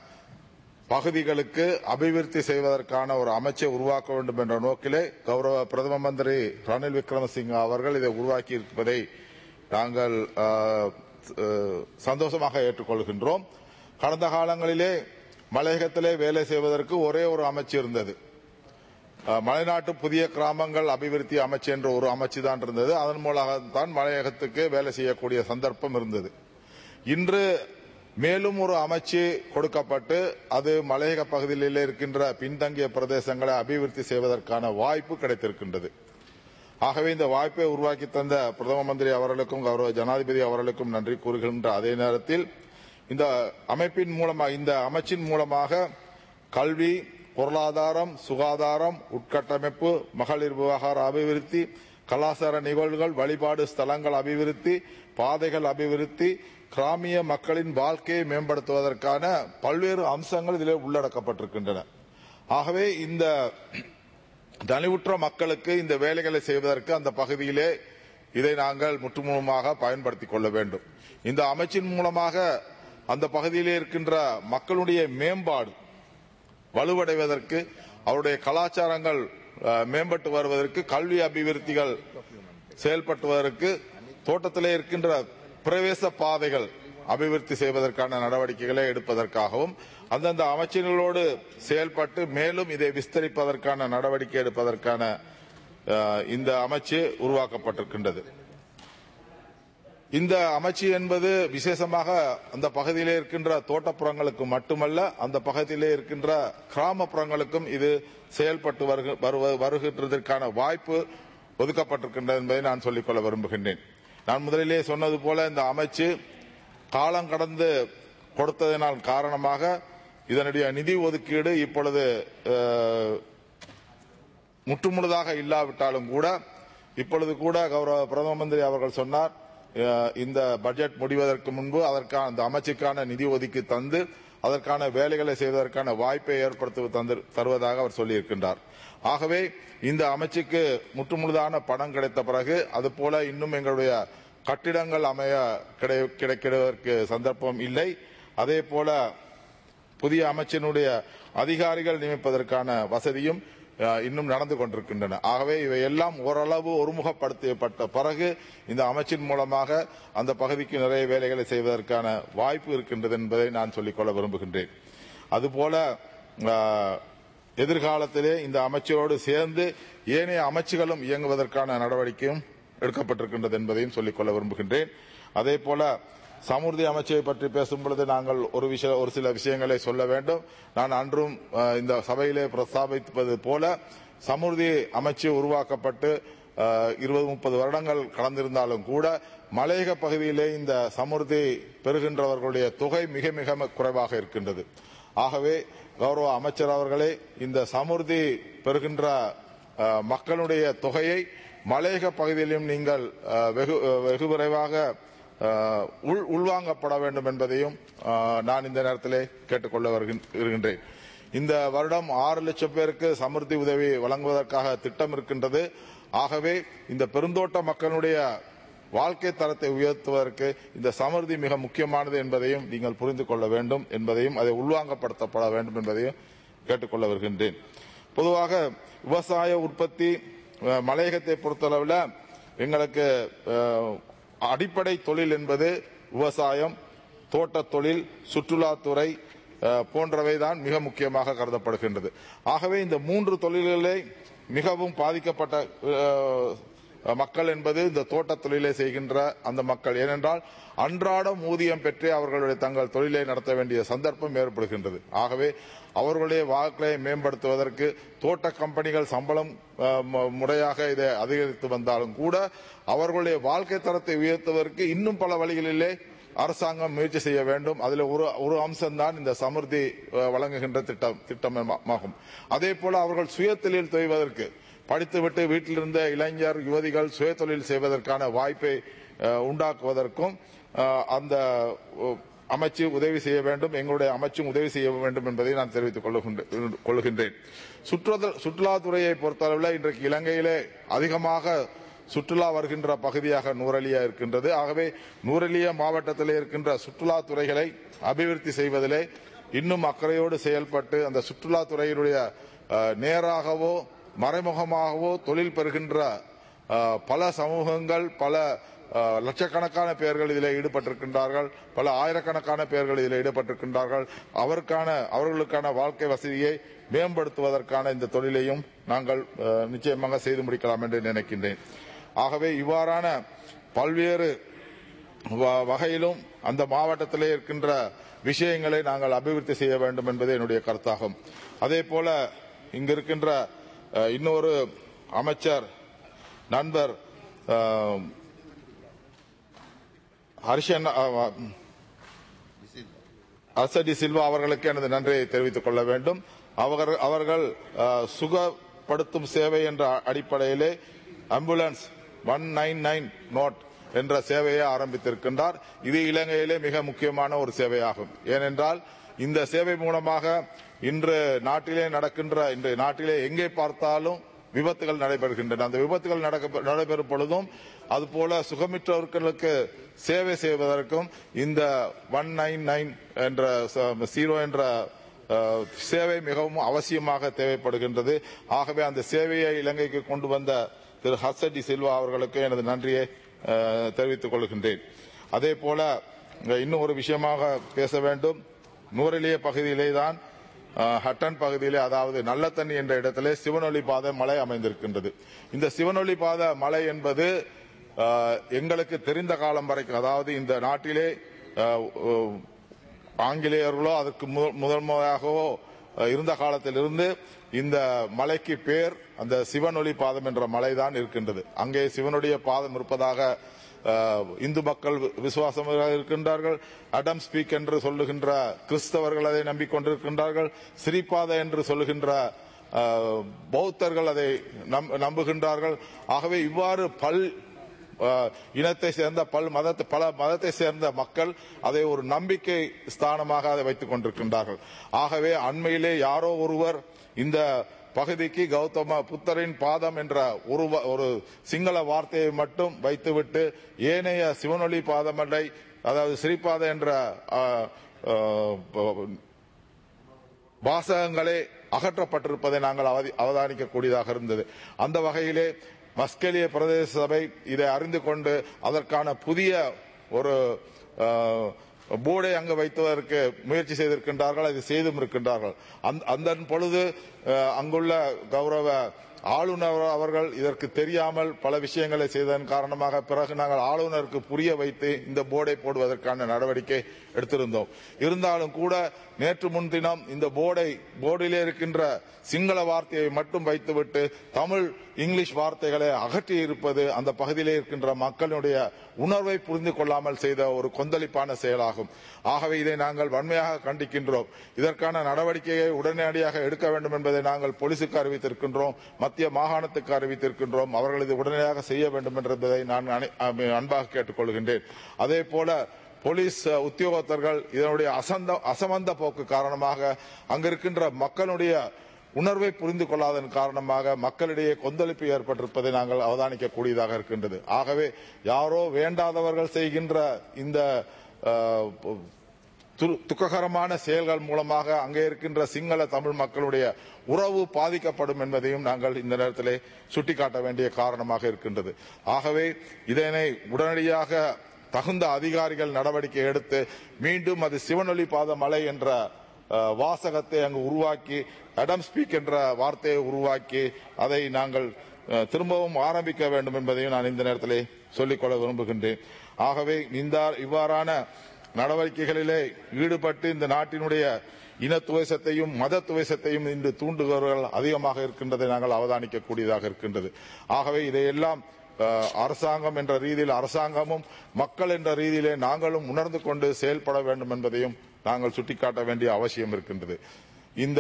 பகுதிகளுக்கு அபிவிருத்தி செய்வதற்கான ஒரு அமைச்சை உருவாக்க வேண்டும் என்ற நோக்கிலே கௌரவ பிரதம மந்திரி ரணில் விக்ரமசிங்க அவர்கள் இதை உருவாக்கி இருப்பதை நாங்கள் அஹ், அஹ், சந்தோஷமாக ஏற்றுக்கொள்கின்றோம் கடந்த காலங்களிலே மலையகத்திலே வேலை செய்வதற்கு ஒரே ஒரு அமைச்சு இருந்தது அஹ், மலைநாட்டு புதிய கிராமங்கள் அபிவிருத்தி அமைச்சு என்ற ஒரு அமைச்சு தான் இருந்தது அதன் மூலம்தான் மலையகத்துக்கு வேலை செய்யக்கூடிய சந்தர்ப்பம் இருந்தது இன்று மேலும் ஒரு அமைச்சு கொடுக்கப்பட்டு அது மலையக பகுதியில் இருக்கின்ற பின்தங்கிய பிரதேசங்களை அபிவிருத்தி செய்வதற்கான வாய்ப்பு கிடைத்திருக்கின்றது ஆகவே இந்த வாய்ப்பை உருவாக்கி தந்த பிரதம மந்திரி அவர்களுக்கும் கௌரவ ஜனாதிபதி அவர்களுக்கும் நன்றி கூறுகின்ற அதே நேரத்தில் இந்த அமைப்பின் மூலமாக இந்த அமைச்சின் மூலமாக கல்வி பொருளாதாரம் சுகாதாரம் உட்கட்டமைப்பு மகளிர் விவகார அபிவிருத்தி கலாச்சார நிகழ்வுகள் வழிபாடு ஸ்தலங்கள் அபிவிருத்தி பாதைகள் அபிவிருத்தி கிராமிய மக்களின் வாழ்க்கையை மேம்படுத்துவதற்கான பல்வேறு அம்சங்கள் இதில் உள்ளடக்கப்பட்டிருக்கின்றன ஆகவே இந்த தனிவுற்ற மக்களுக்கு இந்த வேலைகளை செய்வதற்கு அந்த பகுதியிலே இதை நாங்கள் முற்றுமுழுமாக பயன்படுத்திக் கொள்ள வேண்டும் இந்த அமைச்சின் மூலமாக அந்த பகுதியிலே இருக்கின்ற மக்களுடைய மேம்பாடு வலுவடைவதற்கு அவருடைய கலாச்சாரங்கள் அஹ், மேம்பட்டு வருவதற்கு கல்வி அபிவிருத்திகள் செயல்பட்டுவதற்கு தோட்டத்திலே இருக்கின்ற பிரவேச பாதைகள் அபிவிருத்தி செய்வதற்கான நடவடிக்கைகளை எடுப்பதற்காகவும் அந்தந்த அமைச்சர்களோடு செயல்பட்டு மேலும் இதை விஸ்தரிப்பதற்கான நடவடிக்கை எடுப்பதற்கான அஹ், இந்த அமைச்சு உருவாக்கப்பட்டிருக்கின்றது இந்த அமைச்சு என்பது விசேஷமாக அந்த பகுதியிலே இருக்கின்ற தோட்டப்புறங்களுக்கு மட்டுமல்ல அந்த பகுதியிலே இருக்கின்ற கிராமப்புறங்களுக்கும் இது செயல்பட்டு வருக- வருவ- வருகின்றதற்கான வாய்ப்பு ஒதுக்கப்பட்டிருக்கின்றது என்பதை நான் சொல்லிக்கொள்ள விரும்புகின்றேன் நான் முதலிலே சொன்னது போல இந்த அமைச்சு காலம் கடந்து கொடுத்ததனால் காரணமாக இதனுடைய நிதி ஒதுக்கீடு இப்பொழுது அஹ், முற்றுமுழுதாக இல்லாவிட்டாலும் கூட இப்பொழுது கூட கௌரவ பிரதம மந்திரி அவர்கள் சொன்னார் அஹ், இந்த பட்ஜெட் முடிவதற்கு முன்பு அதற்கான அந்த அமைச்சுக்கான நிதி ஒதுக்கி தந்து அதற்கான வேலைகளை செய்வதற்கான வாய்ப்பை ஏற்படுத்தி தந்து தருவதாக அவர் சொல்லியிருக்கின்றார் ஆகவே இந்த அமைச்சுக்கு முற்றுமுழுதான பணம் கிடைத்த பிறகு அதுபோல இன்னும் எங்களுடைய கட்டிடங்கள் அமைய கிடை- கிடைக்கிறதற்கு சந்தர்ப்பம் இல்லை அதே போல புதிய அமைச்சினுடைய அதிகாரிகள் நியமிப்பதற்கான வசதியும் அஹ், இன்னும் நடந்து கொண்டிருக்கின்றன ஆகவே இவையெல்லாம் ஓரளவு ஒருமுகப்படுத்தப்பட்ட பிறகு இந்த அமைச்சின் மூலமாக அந்த பகுதிக்கு நிறைய வேலைகளை செய்வதற்கான வாய்ப்பு இருக்கின்றது என்பதை நான் சொல்லிக்கொள்ள விரும்புகின்றேன் அதுபோல அஹ், எதிர்காலத்திலே இந்த அமைச்சரோடு சேர்ந்து ஏனைய அமைச்சுகளும் இயங்குவதற்கான நடவடிக்கையும் எடுக்கப்பட்டிருக்கின்றது என்பதையும் சொல்லிக்கொள்ள விரும்புகின்றேன் அதே போல சமுர்தி அமைச்சை பற்றி பேசும் பொழுது நாங்கள் ஒரு விஷய ஒரு சில விஷயங்களை சொல்ல வேண்டும் நான் அன்றும் அஹ், இந்த சபையிலே பிரஸ்தாபிப்பது போல சமுர்தி அமைச்சு உருவாக்கப்பட்டு இருபது முப்பது வருடங்கள் கடந்திருந்தாலும் கூட மலையக பகுதியிலே இந்த சமுர்தி பெறுகின்றவர்களுடைய தொகை மிக மிக குறைவாக இருக்கின்றது ஆகவே கௌரவ அமைச்சர் அவர்களே இந்த சமுர்தி பெறுகின்ற அஹ், மக்களுடைய தொகையை மலையக பகுதியிலும் நீங்கள் அஹ், வெகு வெகு விரைவாக அஹ், உள் உள்வாங்கப்பட வேண்டும் என்பதையும் அஹ், நான் இந்த நேரத்திலே கேட்டுக்கொள்ள வருகின்- வருகின்றேன் இந்த வருடம் ஆறு லட்சம் பேருக்கு சமுர்த்தி உதவி வழங்குவதற்காக திட்டம் இருக்கின்றது ஆகவே இந்த பெருந்தோட்ட மக்களுடைய வாழ்க்கை தரத்தை உயர்த்துவதற்கு இந்த சமர்த்தி மிக முக்கியமானது என்பதையும் நீங்கள் புரிந்து கொள்ள வேண்டும் என்பதையும் அதை உள்வாங்கப்படுத்தப்பட வேண்டும் என்பதையும் கேட்டுக்கொள்ள வருகின்றேன் பொதுவாக விவசாய உற்பத்தி அஹ், மலையகத்தை பொறுத்தளவில் எங்களுக்கு அஹ், அடிப்படை தொழில் என்பது விவசாயம் தோட்டத் தொழில் சுற்றுலாத்துறை அஹ், போன்றவைதான் மிக முக்கியமாக கருதப்படுகின்றது ஆகவே இந்த மூன்று தொழில்களை மிகவும் பாதிக்கப்பட்ட அஹ், மக்கள் என்பது இந்த தோட்டத் தொழிலை செய்கின்ற அந்த மக்கள் ஏனென்றால் அன்றாடம் ஊதியம் பெற்றே அவர்களுடைய தங்கள் தொழிலை நடத்த வேண்டிய சந்தர்ப்பம் ஏற்படுகின்றது ஆகவே அவர்களுடைய வாழ்க்கையை மேம்படுத்துவதற்கு தோட்ட கம்பெனிகள் சம்பளம் அஹ், மு- முறையாக இதை அதிகரித்து வந்தாலும் கூட அவர்களுடைய வாழ்க்கை தரத்தை உயர்த்துவதற்கு இன்னும் பல வழிகளிலே அரசாங்கம் முயற்சி செய்ய வேண்டும் அதில் ஒரு ஒரு அம்சம்தான் இந்த சமர்த்தி அஹ், வழங்குகின்ற திட்டம் திட்டமாகும் அதே போல அவர்கள் சுய தொழில் தொய்வதற்கு படித்துவிட்டு வீட்டிலிருந்த இளைஞர் யுவதிகள் சுய தொழில் செய்வதற்கான வாய்ப்பை அஹ், உண்டாக்குவதற்கும் அஹ், அந்த அஹ், அமைச்சு உதவி செய்ய வேண்டும் எங்களுடைய அமைச்சும் உதவி செய்ய வேண்டும் என்பதை நான் தெரிவித்துக் கொள்ளுகின்ற- கொள்ளுகின்றேன் சுற்றுலா சுற்றுலாத்துறையை பொறுத்தளவில் இன்றைக்கு இலங்கையிலே அதிகமாக சுற்றுலா வருகின்ற பகுதியாக நூரலியா இருக்கின்றது ஆகவே நூரலியா மாவட்டத்தில் இருக்கின்ற சுற்றுலா துறைகளை அபிவிருத்தி செய்வதிலே இன்னும் அக்கறையோடு செயல்பட்டு அந்த சுற்றுலா துறையினுடைய அஹ், நேராகவோ மறைமுகமாகவோ தொழில் பெறுகின்ற அஹ், பல சமூகங்கள் பல அஹ், லட்சக்கணக்கான பேர்கள் இதில் ஈடுபட்டிருக்கின்றார்கள் பல ஆயிரக்கணக்கான பேர்கள் இதில் ஈடுபட்டிருக்கின்றார்கள் அவருக்கான அவர்களுக்கான வாழ்க்கை வசதியை மேம்படுத்துவதற்கான இந்த தொழிலையும் நாங்கள் அஹ், நிச்சயமாக செய்து முடிக்கலாம் என்று நினைக்கின்றேன் ஆகவே இவ்வாறான பல்வேறு வ- வகையிலும் அந்த மாவட்டத்திலே இருக்கின்ற விஷயங்களை நாங்கள் அபிவிருத்தி செய்ய வேண்டும் என்பது என்னுடைய கருத்தாகும் அதே போல இங்கு இருக்கின்ற அஹ், இன்னொரு அமைச்சர் நண்பர் அஹ், ஹர்ஷன் அஹ், அசடி சில்வா அவர்களுக்கு எனது நன்றியை தெரிவித்துக் கொள்ள வேண்டும் அவர் அவர்கள் அஹ், சுகப்படுத்தும் சேவை என்ற அடிப்படையிலே ambulance one nine nine nought என்ற சேவையை ஆரம்பித்திருக்கின்றார் இது இலங்கையிலே மிக முக்கியமான ஒரு சேவையாகும் ஏனென்றால் இந்த சேவை மூலமாக இன்று நாட்டிலே நடக்கின்ற இன்று நாட்டிலே எங்கே பார்த்தாலும் விபத்துகள் நடைபெறுகின்றன அந்த விபத்துகள் நடக்க- நடைபெறும் பொழுதும் அதுபோல சுகமிற்றவர்களுக்கு சேவை செய்வதற்கும் இந்த ஒன் நைன் நைன் என்ற ஜீரோ என்ற அஹ், சேவை மிகவும் அவசியமாக தேவைப்படுகின்றது ஆகவே அந்த சேவையை இலங்கைக்கு கொண்டு வந்த திரு ஹர்சடி சில்வா அவர்களுக்கு எனது நன்றியை அஹ், தெரிவித்துக் கொள்கின்றேன் அதே போல அஹ், இன்னும் ஒரு விஷயமாக பேச வேண்டும் நூரெலிய பகுதியிலே தான் அஹ், ஹட்டன் பகுதியிலே அதாவது நல்ல தண்ணி என்ற இடத்திலே சிவனொளி பாதை மலை அமைந்திருக்கின்றது இந்த சிவனொளி பாதை மலை என்பது அஹ், எங்களுக்கு தெரிந்த காலம் வரைக்கும் அதாவது இந்த நாட்டிலே அஹ், அஹ், ஆங்கிலேயர்களோ அதற்கு மு- முதல் முறையாகவோ அஹ், இருந்த காலத்திலிருந்து இந்த மலைக்கு பேர் அந்த சிவனொளி பாதம் என்ற மலைதான் இருக்கின்றது அங்கே சிவனுடைய பாதம் இருப்பதாக அஹ், இந்து மக்கள் வி- விசுவாசமாக இருக்கின்றார்கள் அடம் ஸ்பீக் என்று சொல்லுகின்ற கிறிஸ்தவர்கள் அதை நம்பிக்கொண்டிருக்கின்றார்கள் ஸ்ரீபாத என்று சொல்லுகின்ற அஹ், பௌத்தர்கள் அதை நம்- நம்புகின்றார்கள் ஆகவே இவ்வாறு பல் அஹ், இனத்தை சேர்ந்த பல் மதத்தை பல மதத்தை சேர்ந்த மக்கள் அதை ஒரு நம்பிக்கை ஸ்தானமாக அதை வைத்துக் கொண்டிருக்கின்றார்கள் ஆகவே அண்மையிலே யாரோ ஒருவர் இந்த பகுதிக்கு கௌதம புத்தரின் பாதம் என்ற ஒரு வ- ஒரு சிங்கள வார்த்தையை மட்டும் வைத்துவிட்டு ஏனைய சிவனொளி பாதமலை அதாவது ஸ்ரீபாத என்ற அஹ், அஹ், வாசகங்களே அகற்றப்பட்டிருப்பதை நாங்கள் அவதி- அவதானிக்கக்கூடியதாக இருந்தது அந்த வகையிலே மஸ்கெலிய பிரதேச சபை இதை அறிந்து கொண்டு அதற்கான புதிய ஒரு அஹ், போர்டை அங்கு வைத்துவதற்கு முயற்சி செய்திருக்கின்றார்கள் அதை செய்தும் இருக்கின்றார்கள் அந்த- அந்த பொழுது அஹ், அங்குள்ள கௌரவ ஆளுநர் அவர்கள் இதற்கு தெரியாமல் பல விஷயங்களை செய்ததன் காரணமாக பிறகு நாங்கள் ஆளுநருக்கு புரிய வைத்து இந்த போர்டை போடுவதற்கான நடவடிக்கை எடுத்திருந்தோம் இருந்தாலும் கூட நேற்று முன்தினம் இந்த போர்டை போர்டிலே இருக்கின்ற சிங்கள வார்த்தையை மட்டும் வைத்துவிட்டு தமிழ் இங்கிலீஷ் வார்த்தைகளை அகற்றி இருப்பது அந்த பகுதியிலே இருக்கின்ற மக்களுடைய உணர்வை புரிந்து கொள்ளாமல் செய்த ஒரு கொந்தளிப்பான செயலாகும் ஆகவே இதை நாங்கள் வன்மையாக கண்டிக்கின்றோம் இதற்கான நடவடிக்கையை உடனடியாக எடுக்க வேண்டும் என்பதை நாங்கள் போலீசுக்கு அறிவித்திருக்கின்றோம் மத்திய மாகாணத்துக்கு அறிவித்திருக்கின்றோம் அவர்கள் இது உடனடியாக செய்ய வேண்டும் என்பதை நான் அனை- அன்பாக கேட்டுக்கொள்கின்றேன் அதே போல போலீஸ் அஹ், உத்தியோகத்தர்கள் இதனுடைய அசந்த அசமந்த போக்கு காரணமாக அங்கிருக்கின்ற மக்களுடைய உணர்வை புரிந்து கொள்ளாதன் காரணமாக மக்களிடையே கொந்தளிப்பு ஏற்பட்டிருப்பதை நாங்கள் அவதானிக்கக்கூடியதாக இருக்கின்றது ஆகவே யாரோ வேண்டாதவர்கள் செய்கின்ற இந்த அஹ், து- துக்ககரமான செயல்கள் மூலமாக அங்கே இருக்கின்ற சிங்கள தமிழ் மக்களுடைய உறவு பாதிக்கப்படும் என்பதையும் நாங்கள் இந்த நேரத்திலே சுட்டிக்காட்ட வேண்டிய காரணமாக இருக்கின்றது ஆகவே இதனை உடனடியாக தகுந்த அதிகாரிகள் நடவடிக்கை எடுத்து மீண்டும் அது சிவனொலி பாத மலை என்ற அஹ், வாசகத்தை அங்கு உருவாக்கி அடம் ஸ்பீக் என்ற வார்த்தையை உருவாக்கி அதை நாங்கள் அஹ், திரும்பவும் ஆரம்பிக்க வேண்டும் என்பதையும் நான் இந்த நேரத்திலே சொல்லிக்கொள்ள விரும்புகின்றேன் ஆகவே இந்த இவ்வாறான நடவடிக்கைகளிலே ஈடுபட்டு இந்த நாட்டினுடைய இன துவேசத்தையும் மத துவேசத்தையும் இன்று தூண்டுபவர்கள் அதிகமாக இருக்கின்றதை நாங்கள் அவதானிக்கக்கூடியதாக இருக்கின்றது ஆகவே இதையெல்லாம் அஹ், அரசாங்கம் என்ற ரீதியில் அரசாங்கமும் மக்கள் என்ற ரீதியிலே நாங்களும் உணர்ந்து கொண்டு செயல்பட வேண்டும் என்பதையும் நாங்கள் சுட்டிக்காட்ட வேண்டிய அவசியம் இருக்கின்றது இந்த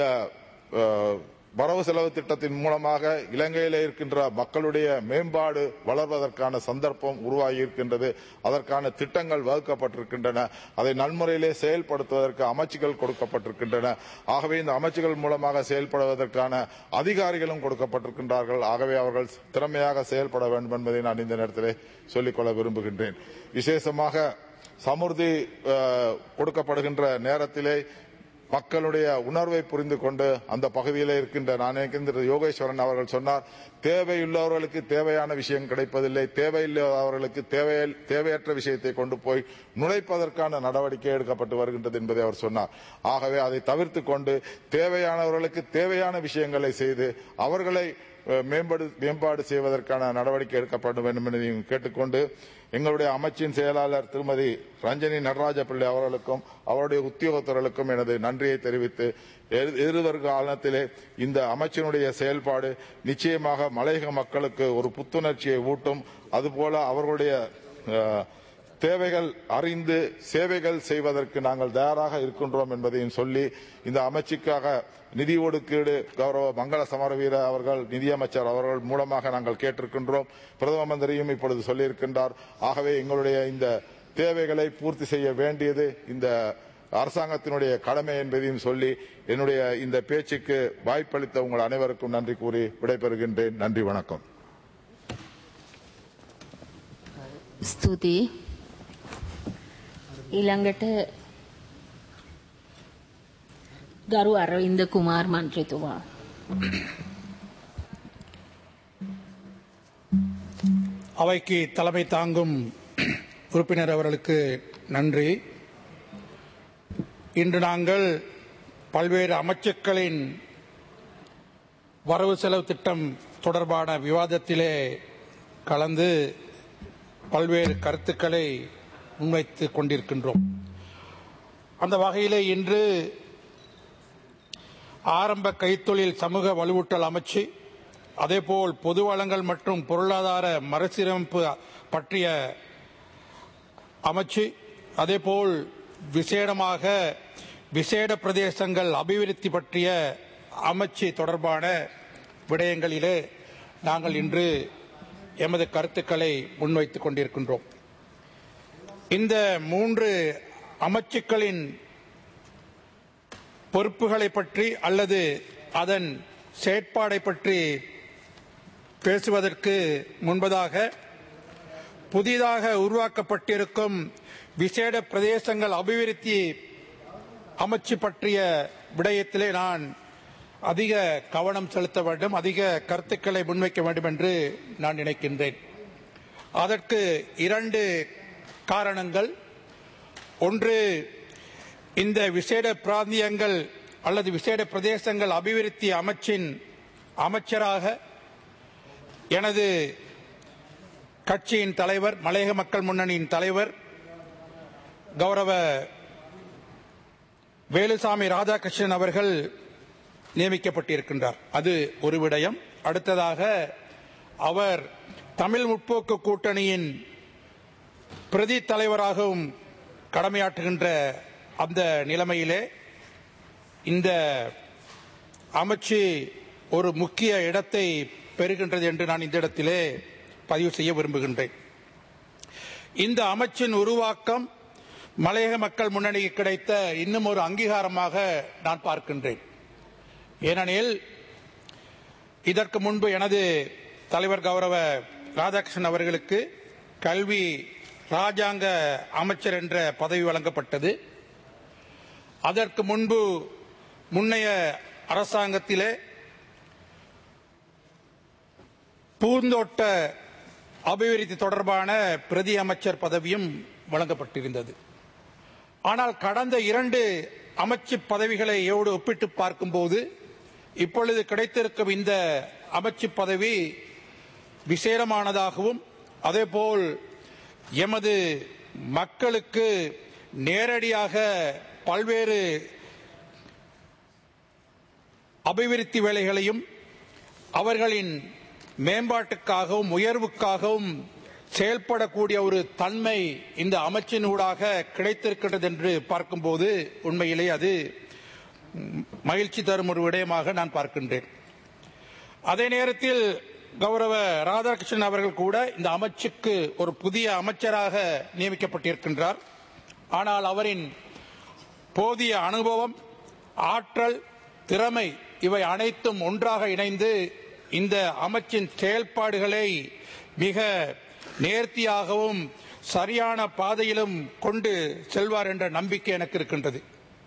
அஹ், வரவு செலவு திட்டத்தின் மூலமாக இலங்கையிலே இருக்கின்ற மக்களுடைய மேம்பாடு வளர்வதற்கான சந்தர்ப்பம் உருவாகி இருக்கின்றது அதற்கான திட்டங்கள் வகுக்கப்பட்டிருக்கின்றன அதை நன்முறையிலே செயல்படுத்துவதற்கு அமைச்சுகள் கொடுக்கப்பட்டிருக்கின்றன ஆகவே இந்த அமைச்சுகள் மூலமாக செயல்படுவதற்கான அதிகாரிகளும் கொடுக்கப்பட்டிருக்கின்றார்கள் ஆகவே அவர்கள் திறமையாக செயல்பட வேண்டும் என்பதை நான் இந்த நேரத்திலே சொல்லிக்கொள்ள விரும்புகின்றேன் விசேஷமாக சமுர்தி அஹ், கொடுக்கப்படுகின்ற நேரத்திலே மக்களுடைய உணர்வை புரிந்து கொண்டு அந்த பகுதியில் இருக்கின்ற நான் நினைக்கின்ற யோகேஸ்வரன் அவர்கள் சொன்னார் தேவையுள்ளவர்களுக்கு தேவையான விஷயம் கிடைப்பதில்லை தேவையில்லாதவர்களுக்கு தேவை தேவையற்ற விஷயத்தை கொண்டு போய் நுழைப்பதற்கான நடவடிக்கை எடுக்கப்பட்டு வருகின்றது என்பதை அவர் சொன்னார் ஆகவே அதை தவிர்த்து கொண்டு தேவையானவர்களுக்கு தேவையான விஷயங்களை செய்து அவர்களை அஹ், மேம்படு மேம்பாடு செய்வதற்கான நடவடிக்கை எடுக்கப்பட வேண்டும் என்பதையும் கேட்டுக்கொண்டு எங்களுடைய அமைச்சின் செயலாளர் திருமதி ரஞ்சனி நடராஜ பிள்ளை அவர்களுக்கும் அவருடைய உத்தியோகத்தர்களுக்கும் எனது நன்றியை தெரிவித்து எதிர்- எதிர்வருகாலத்திலே இந்த அமைச்சினுடைய செயல்பாடு நிச்சயமாக மலையக மக்களுக்கு ஒரு புத்துணர்ச்சியை ஊட்டும் அதுபோல அவர்களுடைய அஹ், தேவைகள் அறிந்து சேவைகள் செய்வதற்கு நாங்கள் தயாராக இருக்கின்றோம் என்பதையும் சொல்லி இந்த அமைச்சுக்காக நிதி ஒதுக்கீடு கௌரவ மங்கள சமரவீர அவர்கள் நிதியமைச்சர் அவர்கள் மூலமாக நாங்கள் கேட்டிருக்கின்றோம் பிரதம மந்திரியும் இப்பொழுது சொல்லியிருக்கின்றார் ஆகவே எங்களுடைய இந்த தேவைகளை பூர்த்தி செய்ய வேண்டியது இந்த அரசாங்கத்தினுடைய கடமை என்பதையும் சொல்லி என்னுடைய இந்த பேச்சுக்கு வாய்ப்பளித்த உங்கள் அனைவருக்கும் நன்றி கூறி விடைபெறுகின்றேன் நன்றி வணக்கம் ස්තුතියි. ඊළඟට ගරු අරවින්ද කුමාර් මන්ත්‍රීතුමා. அவைக்கு தலைமை தாங்கும் உறுப்பினர் அவர்களுக்கு நன்றி இன்று நாங்கள் பல்வேறு அமைச்சுக்களின் வரவு செலவு திட்டம் தொடர்பான விவாதத்திலே கலந்து பல்வேறு கருத்துக்களை முன்வைத்துக் கொண்டிருக்கின்றோம் அந்த வகையிலே இன்று ஆரம்ப கைத்தொழில் சமூக வலுவூட்டல் அமைச்சு அதேபோல் பொது வளங்கள் மற்றும் பொருளாதார மறுசீரமைப்பு பற்றிய அமைச்சு அதேபோல் விசேடமாக விசேட பிரதேசங்கள் அபிவிருத்தி பற்றிய அமைச்சு தொடர்பான விடயங்களிலே நாங்கள் இன்று எமது கருத்துக்களை முன்வைத்துக் கொண்டிருக்கின்றோம் இந்த மூன்று அமைச்சுக்களின் பொறுப்புகளை பற்றி அல்லது அதன் செயற்பாடை பற்றி பேசுவதற்கு முன்பதாக புதிதாக உருவாக்கப்பட்டிருக்கும் விசேட பிரதேசங்கள் அபிவிருத்தி அமைச்சு பற்றிய விடயத்திலே நான் அதிக கவனம் செலுத்த வேண்டும் அதிக கருத்துக்களை முன்வைக்க வேண்டும் என்று நான் நினைக்கின்றேன் அதற்கு இரண்டு காரணங்கள் ஒன்று இந்த விசேட பிராந்தியங்கள் அல்லது விசேட பிரதேசங்கள் அபிவிருத்தி அமைச்சின் அமைச்சராக எனது கட்சியின் தலைவர் மலையக மக்கள் முன்னணியின் தலைவர் கௌரவ வேலுசாமி ராதாகிருஷ்ணன் அவர்கள் நியமிக்கப்பட்டிருக்கின்றார் அது ஒரு விடயம் அடுத்ததாக அவர் தமிழ் முற்போக்கு கூட்டணியின் பிரதி தலைவராகவும் கடமையாற்றுகின்ற அந்த நிலைமையிலே இந்த அமைச்சு ஒரு முக்கிய இடத்தை பெறுகின்றது என்று நான் இந்த இடத்திலே பதிவு செய்ய விரும்புகின்றேன் இந்த அமைச்சின் உருவாக்கம் மலையக மக்கள் முன்னணிக்கு கிடைத்த இன்னும் ஒரு அங்கீகாரமாக நான் பார்க்கின்றேன் ஏனெனில் இதற்கு முன்பு எனது தலைவர் கௌரவ ராதாகிருஷ்ணன் அவர்களுக்கு கல்வி ராஜாங்க அமைச்சர் என்ற பதவி வழங்கப்பட்டது அதற்கு முன்பு முன்னைய அரசாங்கத்திலே பூந்தோட்ட அபிவிருத்தி தொடர்பான பிரதி அமைச்சர் பதவியும் வழங்கப்பட்டிருந்தது ஆனால் கடந்த இரண்டு அமைச்சு பதவிகளை எவ்வளவு ஒப்பிட்டு பார்க்கும்போது இப்பொழுது கிடைத்திருக்கும் இந்த அமைச்சு பதவி விசேடமானதாகவும் அதேபோல் எமது மக்களுக்கு நேரடியாக பல்வேறு அபிவிருத்தி வேலைகளையும் அவர்களின் மேம்பாட்டுக்காகவும் உயர்வுக்காகவும் செயல்படக்கூடிய ஒரு தன்மை இந்த அமைச்சினூடாக கிடைத்திருக்கின்றது என்று பார்க்கும்போது உண்மையிலே அது மகிழ்ச்சி தரும் ஒரு விடயமாக நான் பார்க்கின்றேன் அதே நேரத்தில் கௌரவ ராதாகிருஷ்ணன் அவர்கள் கூட இந்த அமைச்சுக்கு ஒரு புதிய அமைச்சராக நியமிக்கப்பட்டிருக்கின்றார் ஆனால் அவரின் போதிய அனுபவம் ஆற்றல் திறமை இவை அனைத்தும் ஒன்றாக இணைந்து இந்த அமைச்சின் செயல்பாடுகளை மிக நேர்த்தியாகவும் சரியான பாதையிலும் கொண்டு செல்வார் என்ற நம்பிக்கை எனக்கு இருக்கின்றது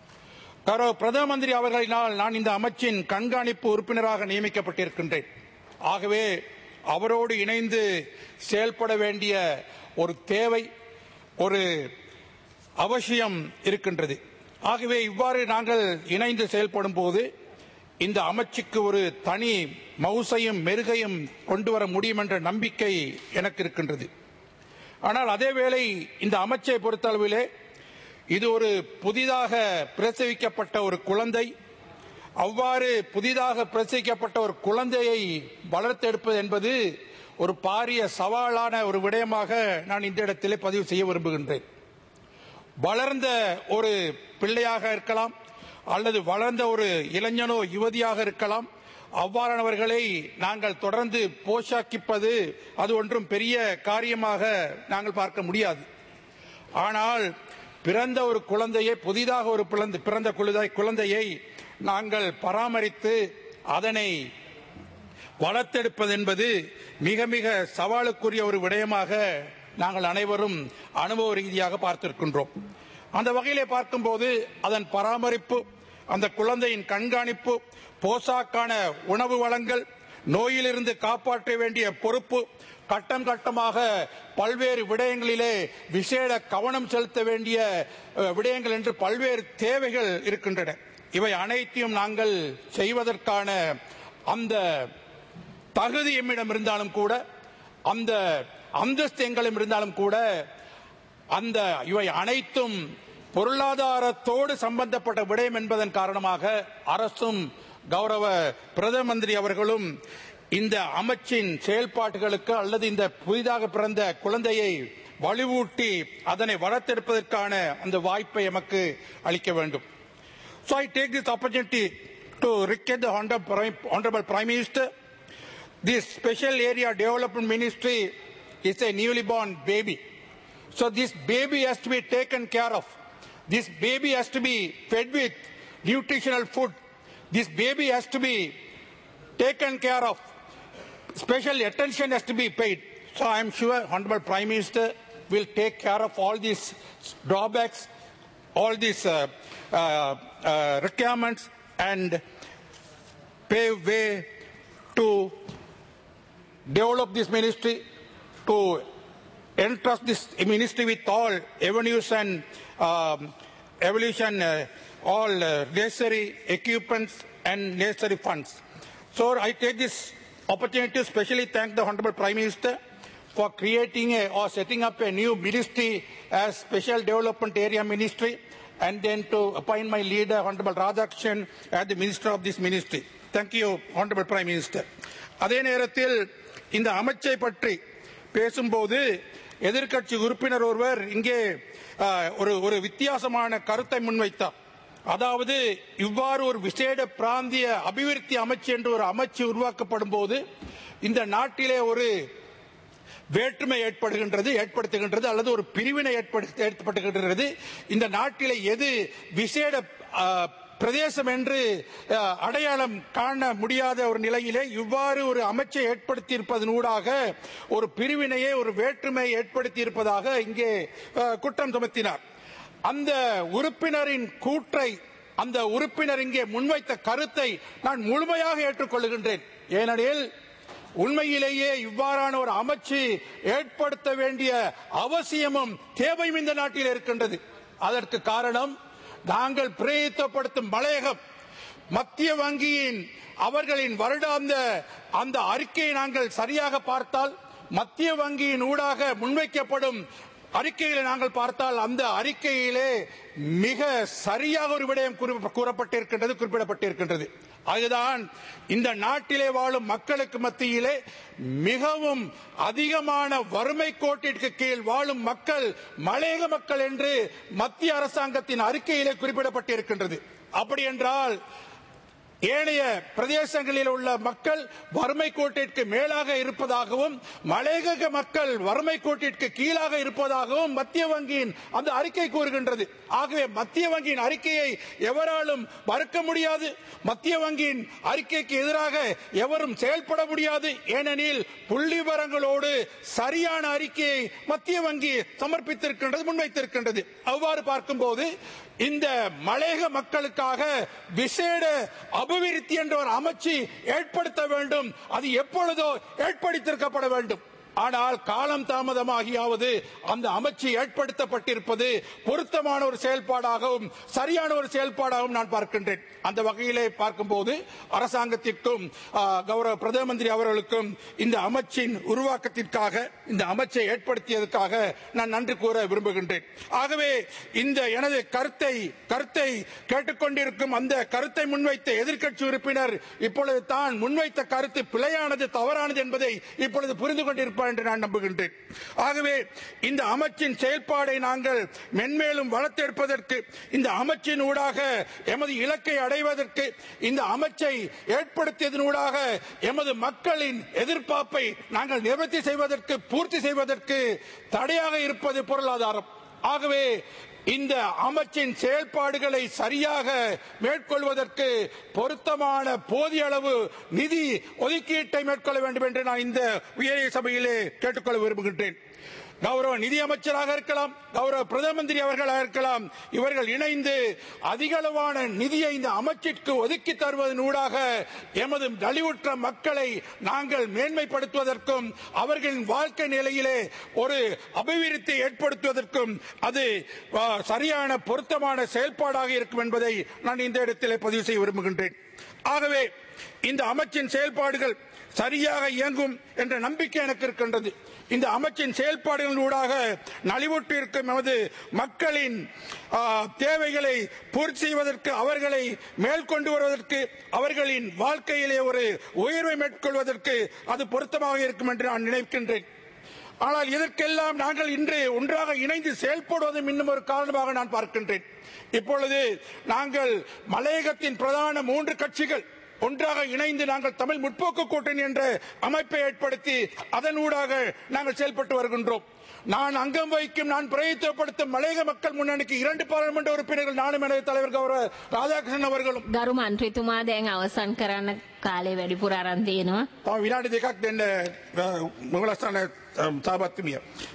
கௌரவ பிரதம மந்திரி அவர்களினால் நான் இந்த அமைச்சின் கண்காணிப்பு உறுப்பினராக நியமிக்கப்பட்டிருக்கின்றேன் ஆகவே அவரோடு இணைந்து செயல்பட வேண்டிய ஒரு தேவை ஒரு அவசியம் இருக்கின்றது ஆகவே இவ்வாறு நாங்கள் இணைந்து செயல்படும் போது இந்த அமைச்சுக்கு ஒரு தனி மவுசையும் மெருகையும் கொண்டு வர முடியும் என்ற நம்பிக்கை எனக்கு இருக்கின்றது ஆனால் அதேவேளை இந்த அமைச்சை பொறுத்தளவிலே இது ஒரு புதிதாக பிரசவிக்கப்பட்ட ஒரு குழந்தை அவ்வாறு புதிதாக பிரசவிக்கப்பட்ட ஒரு குழந்தையை வளர்த்தெடுப்பது என்பது ஒரு பாரிய சவாலான ஒரு விடயமாக நான் இந்த இடத்திலே பதிவு செய்ய விரும்புகின்றேன் வளர்ந்த ஒரு பிள்ளையாக இருக்கலாம் அல்லது வளர்ந்த ஒரு இளைஞனோ யுவதியாக இருக்கலாம் அவ்வாறானவர்களை நாங்கள் தொடர்ந்து போஷாக்கிப்பது அது ஒன்றும் பெரிய காரியமாக நாங்கள் பார்க்க முடியாது ஆனால் பிறந்த ஒரு குழந்தையை புதிதாக ஒரு பிறந்த பிறந்த குழந்தை குழந்தையை நாங்கள் பராமரித்து அதனை வளர்த்தெடுப்பது என்பது மிக மிக சவாலுக்குரிய ஒரு விடயமாக நாங்கள் அனைவரும் அனுபவ ரீதியாக பார்த்திருக்கின்றோம் அந்த வகையிலே பார்க்கும்போது அதன் பராமரிப்பு அந்த குழந்தையின் கண்காணிப்பு போசாக்கான உணவு வளங்கள் நோயிலிருந்து காப்பாற்ற வேண்டிய பொறுப்பு கட்டம் கட்டமாக பல்வேறு விடயங்களிலே விசேட கவனம் செலுத்த வேண்டிய அஹ், விடயங்கள் என்று பல்வேறு தேவைகள் இருக்கின்றன இவை அனைத்தையும் நாங்கள் செய்வதற்கான அந்த தகுதி எம்மிடம் இருந்தாலும் கூட அந்த அந்தஸ்து எங்களிடம் இருந்தாலும் கூட அந்த இவை அனைத்தும் பொருளாதாரத்தோடு சம்பந்தப்பட்ட விடயம் என்பதன் காரணமாக அரசும் கௌரவ பிரதம மந்திரி அவர்களும் இந்த அமைச்சின் செயல்பாடுகளுக்கு அல்லது இந்த புதிதாக பிறந்த குழந்தையை வலுவூட்டி அதனை வளர்த்தெடுப்பதற்கான அந்த வாய்ப்பை எமக்கு அளிக்க வேண்டும் So I take this opportunity to request the Honorable Prime, Honorable Prime Minister. This special area development ministry is a newly born baby. So this baby has to be taken care of. This baby has to be fed with nutritional food. This baby has to be taken care of. Special attention has to be paid. So I am sure Honorable Prime Minister will take care of all these drawbacks, all these uh, uh, uh, requirements and pave way to develop this ministry, to entrust this ministry with all avenues and um, evolution, uh, all uh, necessary equipments and necessary funds. So I take this opportunity to specially thank the Honorable Prime Minister for creating a, or setting up a new ministry as Special Development Area Ministry and then to appoint my leader, Honorable Radhakrishnan, as the Minister of this ministry. Thank you, Honorable Prime Minister. அதே நேரத்தில் இந்த அமைச்சை பற்றி பேசும்போது எதிர்க்கட்சி உறுப்பினர் ஒருவர் இங்கே ஆஹ், ஒரு ஒரு வித்தியாசமான கருத்தை முன்வைத்தார் அதாவது இவ்வாறு ஒரு விசேட பிராந்திய அபிவிருத்தி அமைச்சு என்று ஒரு அமைச்சு உருவாக்கப்படும் போது இந்த நாட்டிலே ஒரு வேற்றுமை ஏற்படுகின்றது ஏற்படுத்துகின்றது அல்லது ஒரு பிரிவினை ஏற்படுத்த- ஏற்படுகின்றது இந்த நாட்டிலே எது விசேட ஆ, பிரதேசம் என்று ஆ, அடையாளம் காண முடியாத ஒரு நிலையிலே இவ்வாறு ஒரு அமைச்சை ஏற்படுத்தியிருப்பதனூடாக ஒரு பிரிவினையை ஒரு வேற்றுமையை ஏற்படுத்தியிருப்பதாக இங்கே ஆ, குற்றம் சுமத்தினார் அந்த உறுப்பினரின் கூற்றை அந்த உறுப்பினர் இங்கே முன்வைத்த கருத்தை நான் முழுமையாக ஏற்றுக்கொள்கின்றேன் ஏனெனில் உண்மையிலேயே இவ்வாறான ஒரு அமைச்சு ஏற்படுத்த வேண்டிய அவசியமும் தேவையும் இந்த நாட்டில் இருக்கின்றது அதற்கு காரணம் நாங்கள் பிரயோகப்படுத்தும் மலையகம் மத்திய வங்கியின் அவர்களின் வருடாந்த அந்த அறிக்கையை நாங்கள் சரியாக பார்த்தால் மத்திய வங்கியின் ஊடாக முன்வைக்கப்படும் அறிக்கைகளை நாங்கள் பார்த்தால் அந்த அறிக்கையிலே மிக சரியாக ஒரு விடயம் கூற- கூறப்பட்டிருக்கின்றது குறிப்பிடப்பட்டிருக்கின்றது அதுதான் இந்த நாட்டிலே வாழும் மக்களுக்கு மத்தியிலே மிகவும் அதிகமான வறுமை கோட்டிற்கு கீழ் வாழும் மக்கள் மலையக மக்கள் என்று மத்திய அரசாங்கத்தின் அறிக்கையிலே குறிப்பிடப்பட்டிருக்கின்றது அப்படி என்றால் ஏனைய பிரதேசங்களில் உள்ள மக்கள் வறுமை கோட்டிற்கு மேலாக இருப்பதாகவும் மலையக மக்கள் வறுமை கோட்டிற்கு கீழாக இருப்பதாகவும் மத்திய வங்கியின் அந்த அறிக்கை கூறுகின்றது ஆகவே மத்திய வங்கியின் அறிக்கையை எவராலும் மறுக்க முடியாது மத்திய வங்கியின் அறிக்கைக்கு எதிராக எவரும் செயல்பட முடியாது ஏனெனில் புள்ளி விவரங்களோடு சரியான அறிக்கையை மத்திய வங்கி சமர்ப்பித்திருக்கின்றது முன்வைத்திருக்கின்றது அவ்வாறு பார்க்கும்போது இந்த மலையக மக்களுக்காக விசேட அபிவிருத்தி என்ற ஒரு அமைச்சு ஏற்படுத்த வேண்டும் அது எப்பொழுதோ ஏற்படுத்தியிருக்கப்பட வேண்டும் ஆனால் காலம் தாமதமாகியாவது அந்த அமைச்சு ஏற்படுத்தப்பட்டிருப்பது பொருத்தமான ஒரு செயல்பாடாகவும் சரியான ஒரு செயல்பாடாகவும் நான் பார்க்கின்றேன் அந்த வகையிலே பார்க்கும்போது அரசாங்கத்திற்கும் ஆ, கௌரவ பிரதம மந்திரி அவர்களுக்கும் இந்த அமைச்சின் உருவாக்கத்திற்காக இந்த அமைச்சை ஏற்படுத்தியதற்காக நான் நன்றி கூற விரும்புகின்றேன் ஆகவே இந்த எனது கருத்தை கருத்தை கேட்டுக்கொண்டிருக்கும் அந்த கருத்தை முன்வைத்த எதிர்க்கட்சி உறுப்பினர் இப்பொழுது தான் முன்வைத்த கருத்து பிழையானது தவறானது என்பதை இப்பொழுது புரிந்து கொண்டிருப்பார் என்று நான் நம்புகின்றேன் ஆகவே இந்த அமைச்சின் செயல்பாடை நாங்கள் மென்மேலும் வளர்த்தெடுப்பதற்கு இந்த அமைச்சின் ஊடாக எமது இலக்கை அடைவதற்கு இந்த அமைச்சை ஏற்படுத்தியதனூடாக எமது மக்களின் எதிர்பார்ப்பை நாங்கள் நிவர்த்தி செய்வதற்கு பூர்த்தி செய்வதற்கு தடையாக இருப்பது பொருளாதாரம் ஆகவே இந்த அமைச்சின் செயல்பாடுகளை சரியாக மேற்கொள்வதற்கு பொருத்தமான போதிய அளவு நிதி ஒதுக்கீட்டை மேற்கொள்ள வேண்டும் என்று நான் இந்த உயரிய சபையிலே கேட்டுக்கொள்ள விரும்புகின்றேன் கௌரவ நிதி அமைச்சராக இருக்கலாம் கௌரவ பிரதம மந்திரி அவர்களாக இருக்கலாம் இவர்கள் இணைந்து அதிகளவான நிதியை இந்த அமைச்சிற்கு ஒதுக்கி தருவதனூடாக எமது நலிவுற்ற மக்களை நாங்கள் மேன்மைப்படுத்துவதற்கும் அவர்களின் வாழ்க்கை நிலையிலே ஒரு அபிவிருத்தி ஏற்படுத்துவதற்கும் அது ஆ, சரியான பொருத்தமான செயல்பாடாக இருக்கும் என்பதை நான் இந்த இடத்திலே பதிவு செய்ய விரும்புகின்றேன் ஆகவே இந்த அமைச்சின் செயல்பாடுகள் சரியாக இயங்கும் என்ற நம்பிக்கை எனக்கு இருக்கின்றது இந்த அமைச்சின் செயல்பாடுகளூடாக நலிவுற்று இருக்கும் எமது மக்களின் ஆ, தேவைகளை பூர்த்தி செய்வதற்கு அவர்களை மேற்கொண்டு வருவதற்கு அவர்களின் வாழ்க்கையிலே ஒரு உயர்வை மேற்கொள்வதற்கு அது பொருத்தமாக இருக்கும் என்று நான் நினைக்கின்றேன் ஆனால் இதற்கெல்லாம் நாங்கள் இன்று ஒன்றாக இணைந்து செயல்படுவதும் இன்னும் ஒரு காரணமாக நான் பார்க்கின்றேன் இப்பொழுது நாங்கள் மலையகத்தின் பிரதான மூன்று கட்சிகள் ஒன்றாக இணைந்து நாங்கள் தமிழ் முற்போக்கு கூட்டணி என்ற அமைப்பை ஏற்படுத்தி அதனூடாக நாங்கள் செயல்பட்டு வருகின்றோம் நான் அங்கம் வகிக்கும் நான் பிரயத்தப்படுத்தும் மலையக மக்கள் முன்னணிக்கு இரண்டு பாராளுமன்ற உறுப்பினர்கள் நானும் எனது தலைவர் கௌரவ ராதாகிருஷ்ணன் அவர்களும் ගරු මන්ත්‍රතුමා දැන් අවසන් කරන්න කාලේ වැඩිපුර අරන් තියෙනවා. තම විනාඩි දෙකක් දෙන්න முகலஸ்தான சாபத்துமிய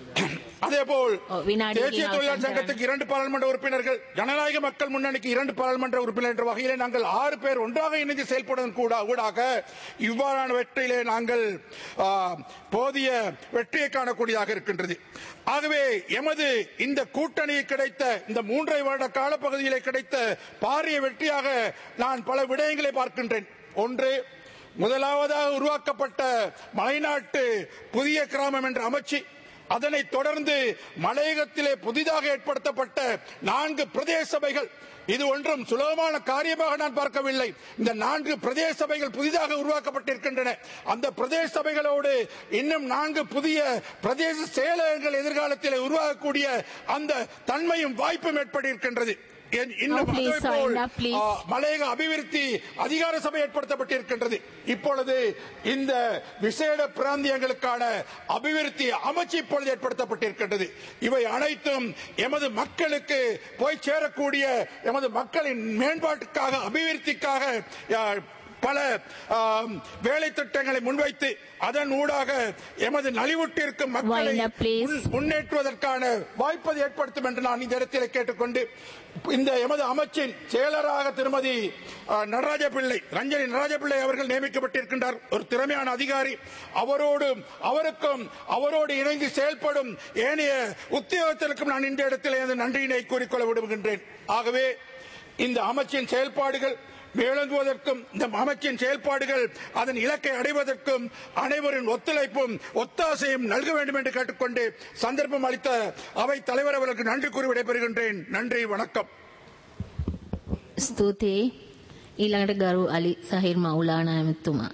அதேபோல் ஓ, வினாடி தேசிய நீங்கள் தொழிலாளர் அவசரம் சங்கத்துக்கு இரண்டு பாராளுமன்ற உறுப்பினர்கள் ஜனநாயக மக்கள் முன்னணிக்கு இரண்டு பாராளுமன்ற உறுப்பினர் என்ற வகையிலே நாங்கள் ஆறு பேர் ஒன்றாக இணைந்து செயல்படுவதன் கூட ஊடாக இவ்வாறான வெற்றியிலே நாங்கள் ஆ, போதிய வெற்றியை காணக்கூடியதாக இருக்கின்றது ஆகவே எமது இந்த கூட்டணி கிடைத்த இந்த மூன்றை வருட காலப்பகுதியிலே கிடைத்த பாரிய வெற்றியாக நான் பல விடயங்களை பார்க்கின்றேன் ஒன்று முதலாவதாக உருவாக்கப்பட்ட மலைநாட்டு புதிய கிராமம் என்ற அமைச்சு அதனைத் தொடர்ந்து மலையகத்திலே புதிதாக ஏற்படுத்தப்பட்ட நான்கு பிரதேச சபைகள் இது ஒன்றும் சுலபமான காரியமாக நான் பார்க்கவில்லை இந்த நான்கு பிரதேச சபைகள் புதிதாக உருவாக்கப்பட்டிருக்கின்றன அந்த பிரதேச சபைகளோடு இன்னும் நான்கு புதிய பிரதேச செயலகங்கள் எதிர்காலத்தில் உருவாகக்கூடிய அந்த தன்மையும் வாய்ப்பும் ஏற்பட்டிருக்கின்றது என்- இன்னும் Oh, please, அதே போல், Sonia, please. ஆ, மலையக அபிவிருத்தி அதிகார சபை ஏற்படுத்தப்பட்டிருக்கின்றது இப்பொழுது இந்த விசேட பிராந்தியங்களுக்கான அபிவிருத்தி அமைச்சு இப்பொழுது ஏற்படுத்தப்பட்டிருக்கின்றது இவை அனைத்தும் எமது மக்களுக்கு போய் சேரக்கூடிய எமது மக்களின் மேம்பாட்டுக்காக அபிவிருத்திக்காக ஆ, பல ஆம், வேலை திட்டங்களை முன்வைத்து அதன் ஊடாக எமது நலிவுற்றிருக்கும் மக்களை Wind up, please. முன்- முன்னேற்றுவதற்கான வாய்ப்பை ஏற்படுத்தும் என்று நான் இந்த இடத்தில் கேட்டுக்கொண்டு இந்த எமது அமைச்சின் செயலராக திருமதி அஹ், நடராஜ பிள்ளை ரஞ்சனி நடராஜ பிள்ளை அவர்கள் நியமிக்கப்பட்டிருக்கின்றார் ஒரு திறமையான அதிகாரி அவரோடு அவருக்கும் அவரோடு இணைந்து செயல்படும் ஏனைய உத்தியோகத்திற்கும் நான் இந்த இடத்தில் எனது நன்றியினை கூறிக்கொள்ள விரும்புகின்றேன் ஆகவே இந்த அமைச்சின் செயல்பாடுகள் மேலோங்குவதற்கும் இந்த அமைச்சின் செயல்பாடுகள் அதன் இலக்கை அடைவதற்கும் அனைவரின் ஒத்துழைப்பும் ஒத்தாசையும் நல்க வேண்டும் என்று கேட்டுக்கொண்டு சந்தர்ப்பம் அளித்த அவை தலைவர் அவர்களுக்கு நன்றி கூறி விடைபெறுகின்றேன் நன்றி வணக்கம் ස්තුතියි ඊළඟට ගරු අලි සහිර් මවුලාන ඇමතුමා.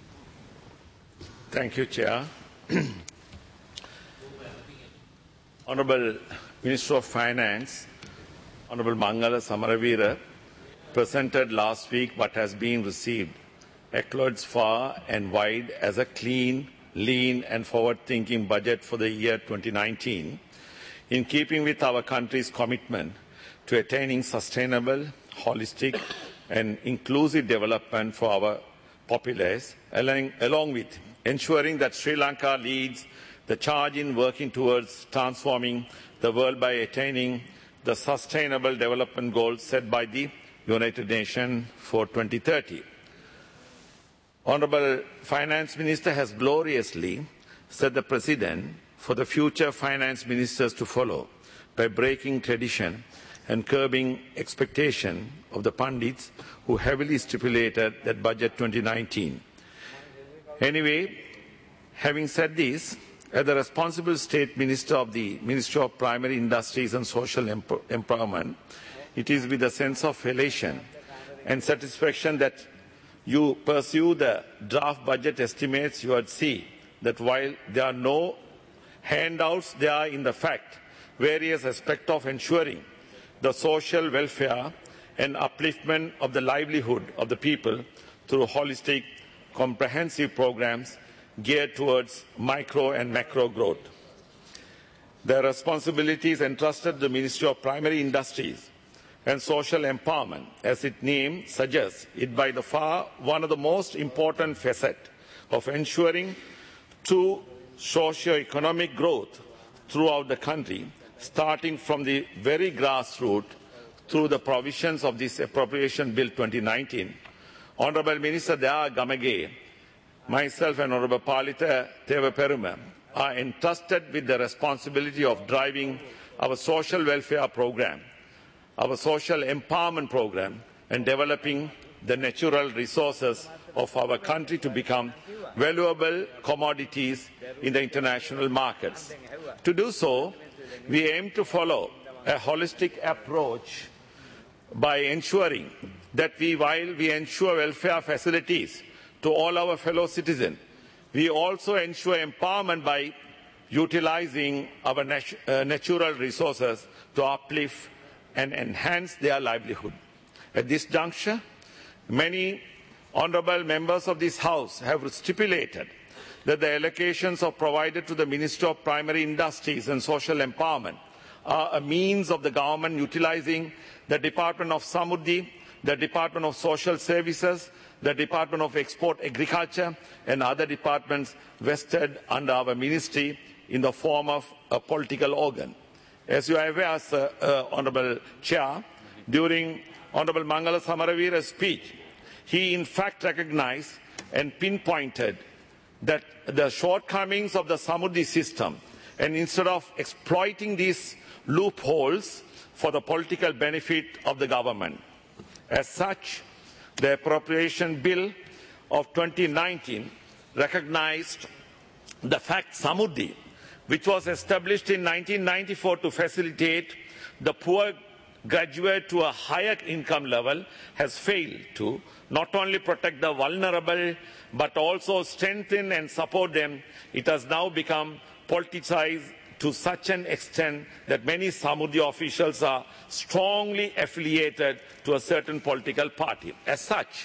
Thank you, Chair. Honorable Minister of Finance, Honorable Mangala Samaravira, presented last week what has been received, accolades far and wide as a clean, lean and forward-thinking budget for the year 2019, in keeping with our country's commitment to attaining sustainable, holistic and inclusive development for our populace, along, along with ensuring that Sri Lanka leads the charge in working towards transforming the world by attaining the sustainable development goals set by the United Nations for 2030. Honorable Finance Minister has gloriously set the precedent for the future finance ministers to follow by breaking tradition and curbing expectation of the pundits who heavily stipulated that budget 2019. Anyway, having said this, as the responsible state minister of the Ministry of Primary Industries and Social Empo- Empowerment, it is with a sense of elation and satisfaction that you pursue the draft budget estimates, you would see that while there are no handouts, there are in the fact various aspects of ensuring the social welfare and upliftment of the livelihood of the people through holistic, comprehensive programs geared towards micro and macro growth. The responsibilities entrusted to the Ministry of Primary Industries and Social Empowerment, as its name suggests, is by the far one of the most important facets of ensuring true socio-economic growth throughout the country, starting from the very grassroots through the provisions of this Appropriation Bill 2019. Honourable Minister Daya Gamage, myself and Honourable Palita Teva Peruma are entrusted with the responsibility of driving our social welfare program, our social empowerment program, and developing the natural resources of our country to become valuable commodities in the international markets. To do so, we aim to follow a holistic approach by ensuring that we, while we ensure welfare facilities to all our fellow citizens, we also ensure empowerment by utilizing our nat- uh, natural resources to uplift and enhance their livelihood. At this juncture, many honourable members of this House have stipulated that the allocations are provided to the Minister of Primary Industries and Social Empowerment are a means of the government utilising the Department of Samuddi, the Department of Social Services, the Department of Export Agriculture and other departments vested under our ministry in the form of a political organ. As you are aware, Sir, uh, Honourable Chair, during Honourable Mangala Samaravira's speech, he in fact recognized and pinpointed that the shortcomings of the Samuddi system and instead of exploiting these loopholes for the political benefit of the government. As such, the appropriation bill of 2019 recognized the fact Samuddi, which was established in 1994 to facilitate the poor graduate to a higher income level, has failed to not only protect the vulnerable but also strengthen and support them. It has now become politicized to such an extent that many Samuddi officials are strongly affiliated to a certain political party. As such,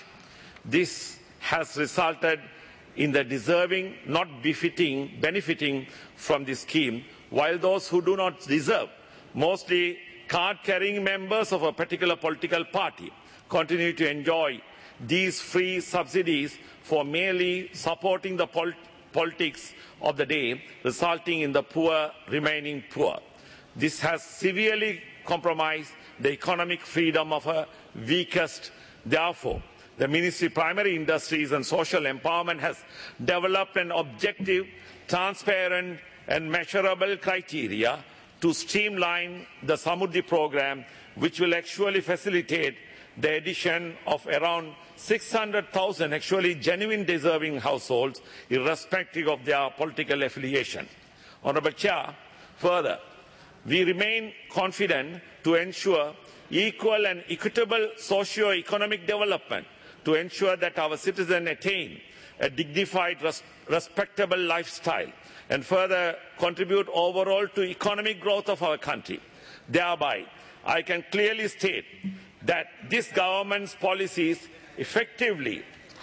this has resulted in the deserving not befitting, benefiting from this scheme, while those who do not deserve, mostly card-carrying members of a particular political party, continue to enjoy these free subsidies for merely supporting the pol- politics of the day, resulting in the poor remaining poor. This has severely compromised the economic freedom of our weakest. Therefore, the Ministry of Primary Industries and Social Empowerment has developed an objective, transparent and measurable criteria to streamline the Samudri program, which will actually facilitate the addition of around 600,000 actually genuine deserving households, irrespective of their political affiliation. Honorable Chair, further, we remain confident to ensure equal and equitable socio-economic development to ensure that our citizens attain a dignified, res- respectable lifestyle and further contribute overall to economic growth of our country. Thereby, I can clearly state that this government's policies effectively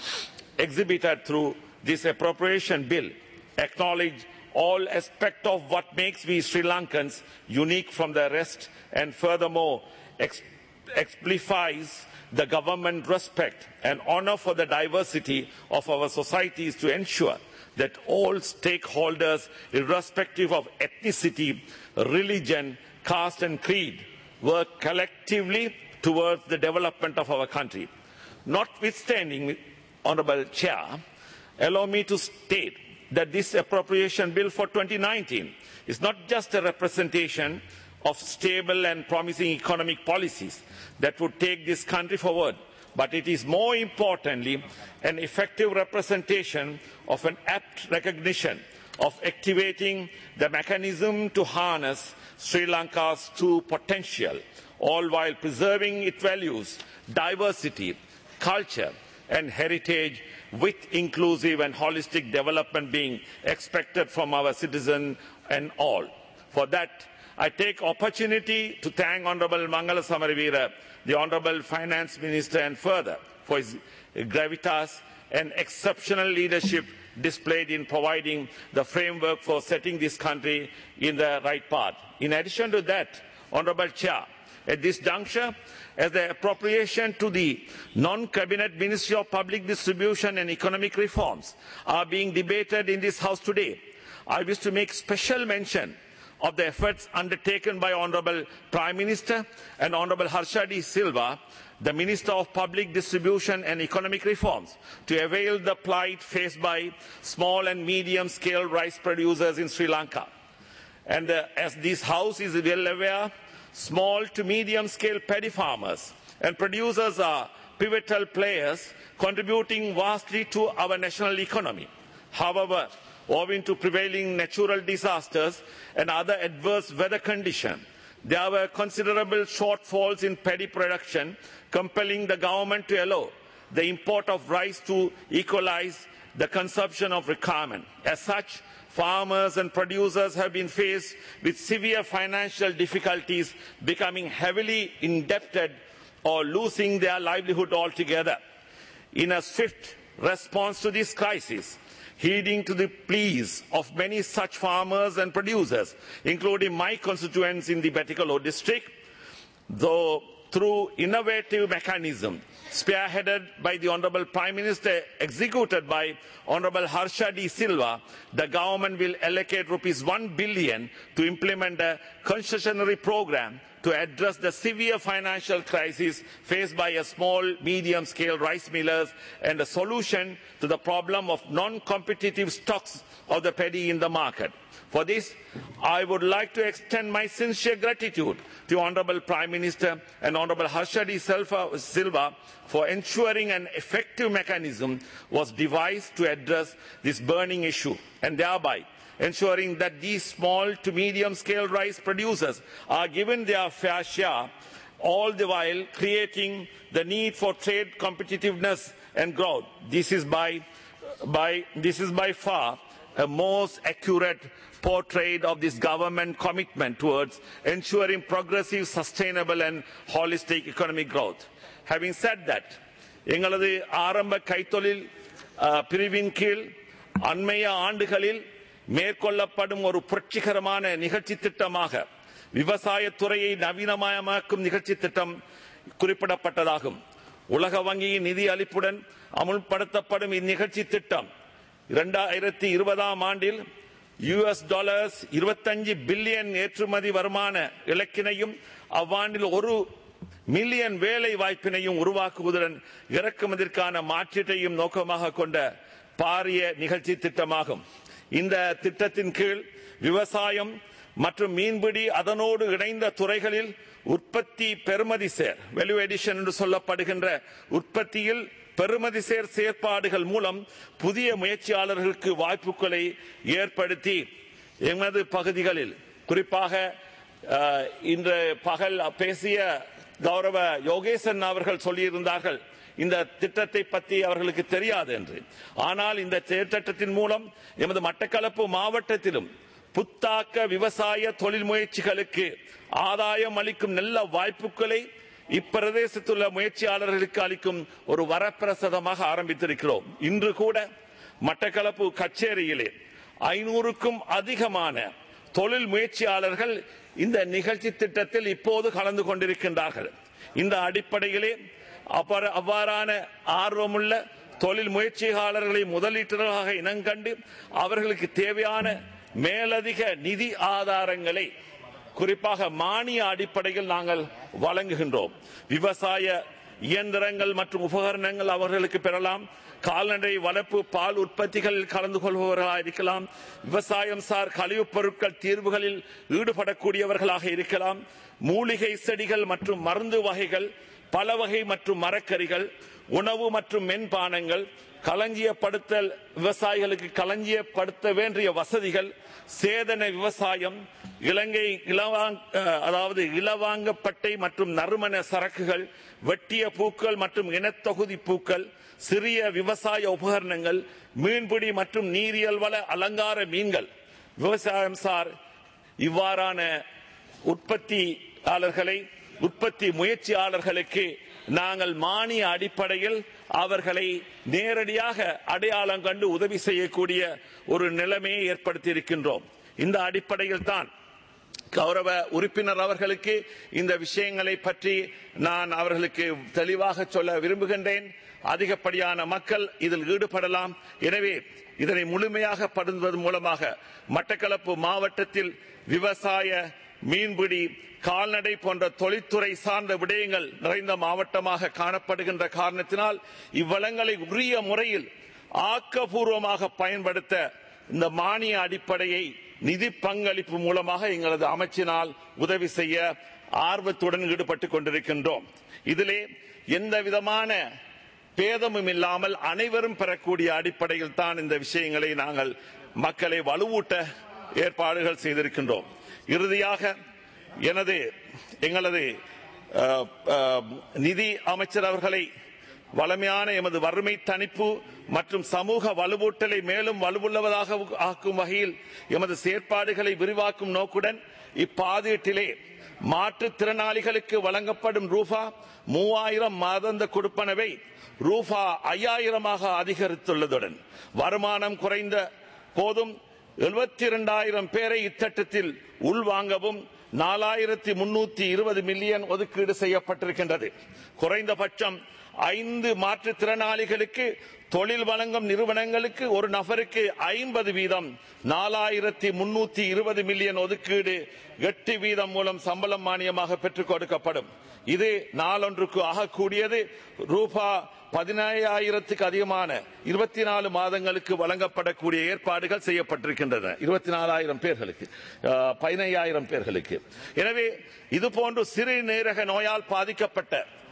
exhibited through this appropriation bill acknowledge all aspects of what makes we Sri Lankans unique from the rest and furthermore ex- exemplifies the government respect and honor for the diversity of our societies to ensure that all stakeholders, irrespective of ethnicity, religion, caste and creed, work collectively towards the development of our country. Notwithstanding, Honourable Chair, allow me to state that this appropriation bill for 2019 is not just a representation of stable and promising economic policies that would take this country forward, but it is more importantly an effective representation of an apt recognition of activating the mechanism to harness Sri Lanka's true potential, all while preserving its values, diversity, culture, and heritage with inclusive and holistic development being expected from our citizens and all. For that, I take opportunity to thank Honorable Mangala Samarivira, the Honorable Finance Minister, and further for his gravitas and exceptional leadership displayed in providing the framework for setting this country in the right path. In addition to that, Honorable Chair, at this juncture, as the appropriation to the non-cabinet Ministry of Public Distribution and Economic Reforms are being debated in this House today, I wish to make special mention of the efforts undertaken by Honourable Prime Minister and Honourable Harshadi Silva, the Minister of Public Distribution and Economic Reforms, to avail the plight faced by small and medium-scale rice producers in Sri Lanka. And uh, as this House is well aware, small to medium-scale paddy farmers and producers are pivotal players contributing vastly to our national economy. However, owing to prevailing natural disasters and other adverse weather conditions, there were considerable shortfalls in paddy production, compelling the government to allow the import of rice to equalize the consumption of requirement. As such, farmers and producers have been faced with severe financial difficulties, becoming heavily indebted or losing their livelihood altogether. In a swift response to this crisis, heeding to the pleas of many such farmers and producers, including my constituents in the Betikalo district, though through innovative mechanism spearheaded by the Honourable Prime Minister, executed by Honourable Harsha D. Silva, the government will allocate rupees 1 billion to implement a concessionary program to address the severe financial crisis faced by a small, medium-scale rice millers and a solution to the problem of non-competitive stocks of the paddy in the market. For this, I would like to extend my sincere gratitude to Honourable Prime Minister and Honourable Harshadi Silva for ensuring an effective mechanism was devised to address this burning issue and thereby ensuring that these small to medium scale rice producers are given their fair share all the while creating the need for trade competitiveness and growth. This is by, by, this is by far a most accurate portrait of this government commitment towards ensuring progressive, sustainable and holistic economic growth. Having said that, எங்களது ஆரம்ப கைத்தொழில் அஹ், பிரிவின் கீழ் அண்மைய ஆண்டுகளில் மேற்கொள்ளப்படும் ஒரு புரட்சிகரமான நிகழ்ச்சி திட்டமாக விவசாயத்துறையை நவீனமயமாக்கும் நிகழ்ச்சி திட்டம் குறிப்பிடப்பட்டதாகும் உலக வங்கியின் நிதி அளிப்புடன் அமுல்படுத்தப்படும் இந்நிகழ்ச்சி திட்டம் இரண்டாயிரத்தி இருபதாம் ஆண்டில் யுஎஸ் டாலர்ஸ் இருபத்தஞ்சு பில்லியன் ஏற்றுமதி வருமான இலக்கினையும் அவ்வாண்டில் ஒரு மில்லியன் வேலை வாய்ப்பினையும் உருவாக்குவதுடன் இறக்குமதிற்கான மாற்றீட்டையும் நோக்கமாக கொண்ட பாரிய நிகழ்ச்சி திட்டமாகும் இந்த திட்டத்தின் கீழ் விவசாயம் மற்றும் மீன்பிடி அதனோடு இணைந்த துறைகளில் உற்பத்தி பெறுமதி சேர் வெல்யூ எடிஷன் என்று சொல்லப்படுகின்ற உற்பத்தியில் பெறுமதி சேர் செயற்பாடுகள் மூலம் புதிய முயற்சியாளர்களுக்கு வாய்ப்புகளை ஏற்படுத்தி எமது பகுதிகளில் குறிப்பாக அஹ், இன்று பகல் பேசிய கௌரவ யோகேசன் அவர்கள் சொல்லியிருந்தார்கள் இந்த திட்டத்தை பற்றி அவர்களுக்கு தெரியாது என்று ஆனால் இந்த திட்டத்தின் மூலம் எமது மட்டக்களப்பு மாவட்டத்திலும் புத்தாக்க விவசாய தொழில் முயற்சிகளுக்கு ஆதாயம் அளிக்கும் நல்ல வாய்ப்புகளை இப்பிரதேசத்துள்ள முயற்சியாளர்களுக்கு அளிக்கும் ஒரு வரப்பிரசாதமாக ஆரம்பித்திருக்கிறோம் இன்று கூட மட்டக்களப்பு கச்சேரியிலே ஐநூறுக்கும் அதிகமான தொழில் முயற்சியாளர்கள் இந்த நிகழ்ச்சி திட்டத்தில் இப்போது கலந்து கொண்டிருக்கின்றார்கள் இந்த அடிப்படையிலே அவ்வாறு- அவ்வாறான ஆர்வமுள்ள தொழில் முயற்சியாளர்களை முதலீட்டாளர்களாக இனங்கண்டு அவர்களுக்கு தேவையான மேலதிக நிதி ஆதாரங்களை குறிப்பாக மானிய அடிப்படையில் நாங்கள் வழங்குகின்றோம் விவசாய இயந்திரங்கள் மற்றும் உபகரணங்கள் அவர்களுக்கு பெறலாம் கால்நடை வளர்ப்பு பால் உற்பத்திகளில் கலந்து கொள்பவர்களாக இருக்கலாம் விவசாயம் சார் கழிவுப் பொருட்கள் தீர்வுகளில் ஈடுபடக்கூடியவர்களாக இருக்கலாம் மூலிகை செடிகள் மற்றும் மருந்து வகைகள் பல வகை மற்றும் மரக்கறிகள் உணவு மற்றும் மென்பானங்கள் களஞ்சியப்படுத்தல் விவசாயிகளுக்கு களஞ்சியப்படுத்த வேண்டிய வசதிகள் சேதன விவசாயம் இலங்கை இலவாங் அஹ், அதாவது இலவாங்கப்பட்டை மற்றும் நறுமண சரக்குகள் வெட்டிய பூக்கள் மற்றும் இனத்தொகுதி பூக்கள் சிறிய விவசாய உபகரணங்கள் மீன்பிடி மற்றும் நீரியல் வள அலங்கார மீன்கள் விவசாயம் சார் இவ்வாறான உற்பத்தியாளர்களை உற்பத்தி முயற்சியாளர்களுக்கு நாங்கள் மானிய அடிப்படையில் அவர்களை நேரடியாக அடையாளம் கண்டு உதவி செய்யக்கூடிய ஒரு நிலைமையை ஏற்படுத்தி இருக்கின்றோம் இந்த அடிப்படையில் தான் கௌரவ உறுப்பினர் அவர்களுக்கு இந்த விஷயங்களை பற்றி நான் அவர்களுக்கு தெளிவாக சொல்ல விரும்புகின்றேன் அதிகப்படியான மக்கள் இதில் ஈடுபடலாம் எனவே இதனை முழுமையாக படுத்துவது மூலமாக மட்டக்களப்பு மாவட்டத்தில் விவசாய மீன்பிடி கால்நடை போன்ற தொழில்துறை சார்ந்த விடயங்கள் நிறைந்த மாவட்டமாக காணப்படுகின்ற காரணத்தினால் இவ்வளங்களை உரிய முறையில் ஆக்கப்பூர்வமாக பயன்படுத்த இந்த மானிய அடிப்படையை நிதி பங்களிப்பு மூலமாக எங்களது அமைச்சினால் உதவி செய்ய ஆர்வத்துடன் ஈடுபட்டுக் கொண்டிருக்கின்றோம் இதிலே எந்த விதமான பேதமும் இல்லாமல் அனைவரும் பெறக்கூடிய அடிப்படையில் தான் இந்த விஷயங்களை நாங்கள் மக்களை வலுவூட்ட ஏற்பாடுகள் செய்திருக்கின்றோம் இறுதியாக எனது எங்களது அஹ், அஹ், நிதி அமைச்சர் அவர்களை வளமையான எமது வறுமை தணிப்பு மற்றும் சமூக வலுவூட்டலை மேலும் வலுவுள்ளவதாக ஆக்கும் வகையில் எமது செயற்பாடுகளை விரிவாக்கும் நோக்குடன் இப்பாதீட்டிலே மாற்றுத்திறனாளிகளுக்கு வழங்கப்படும் ரூபா மூவாயிரம் மாதந்த கொடுப்பனவை ரூபா ஐயாயிரமாக அதிகரித்துள்ளதுடன் வருமானம் குறைந்த போதும் எழுபத்தி இரண்டாயிரம் பேரை இத்திட்டத்தில் உள்வாங்கவும் நாலாயிரத்தி முன்னூத்தி இருபது மில்லியன் ஒதுக்கீடு செய்யப்பட்டிருக்கின்றது குறைந்தபட்சம் ஐந்து மாற்றுத்திறனாளிகளுக்கு தொழில் வழங்கும் நிறுவனங்களுக்கு ஒரு நபருக்கு ஐம்பது வீதம் நாலாயிரத்தி முன்னூத்தி இருபது மில்லியன் ஒதுக்கீடு எட்டு வீதம் மூலம் சம்பளம் மானியமாக பெற்றுக் கொடுக்கப்படும் இது நாளொன்றுக்கு ஆகக்கூடியது ரூபா பதினாயிரத்துக்கு அதிகமான இருபத்தி நாலு மாதங்களுக்கு வழங்கப்படக்கூடிய ஏற்பாடுகள் செய்யப்பட்டிருக்கின்றன இருபத்தி நாலாயிரம் பேர்களுக்கு அஹ், பதினையாயிரம் பேர்களுக்கு எனவே இது போன்று சிறுநீரக நோயால் பாதிக்கப்பட்ட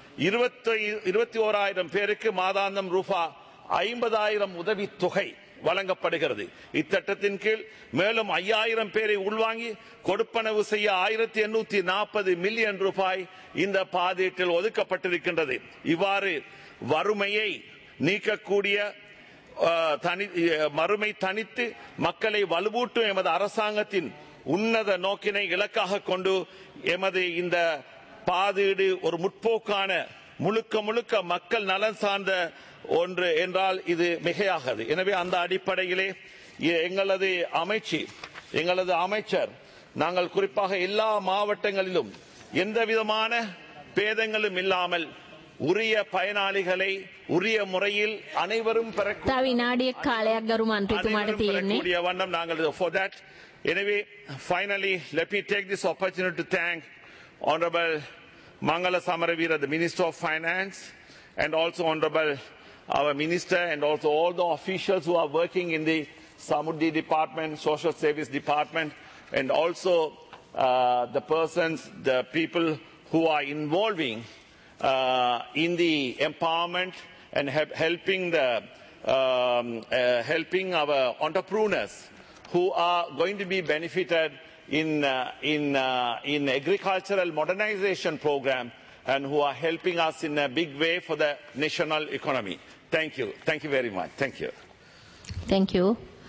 இருபத்தி இருபத்தி ஓராயிரம் பேருக்கு மாதாந்தம் ரூபா ஐம்பதாயிரம் உதவி தொகை வழங்கப்படுகிறது இத்திட்டத்தின் கீழ் மேலும் ஐயாயிரம் பேரை உள்வாங்கி கொடுப்பனவு செய்ய ஆயிரத்தி எண்ணூத்தி நாற்பது மில்லியன் ரூபாய் இந்த பாதீட்டில் ஒதுக்கப்பட்டிருக்கின்றது இவ்வாறு வறுமையை நீக்கக்கூடிய அஹ், தனி அஹ், மறுமை தனித்து மக்களை வலுவூட்டும் எமது அரசாங்கத்தின் உன்னத நோக்கினை இலக்காக கொண்டு எமது இந்த பாதீடு ஒரு முற்போக்கான முழுக்க முழுக்க மக்கள் நலன் சார்ந்த ஒன்று என்றால் இது மிகையாகாது எனவே அந்த அடிப்படையிலே எ- எங்களது அமைச்சு எங்களது அமைச்சர் நாங்கள் குறிப்பாக எல்லா மாவட்டங்களிலும் எந்த விதமான பேதங்களும் இல்லாமல் உரிய பயனாளிகளை உரிய முறையில் அனைவரும் பெறக்கூடிய තව විනාඩියක් කාලයක් ගරු මන්ත්‍රීතුමාට அனைவரும் තියෙන්නේ. பெறக்கூடிய வண்ணம் நாங்கள் for that எனவே finally let me take this opportunity to thank honorable Mangala Samaravira the minister of finance and also honorable our minister and also all the officials who are working in the Samuddi department social service department and also uh, the persons the people who are involving uh, in the empowerment and help, helping the um, uh, helping our entrepreneurs who are going to be benefited in uh, in uh, in agricultural modernization program and who are helping us in a big way for the national economy. Thank you. Thank you very much. Thank you. Thank you.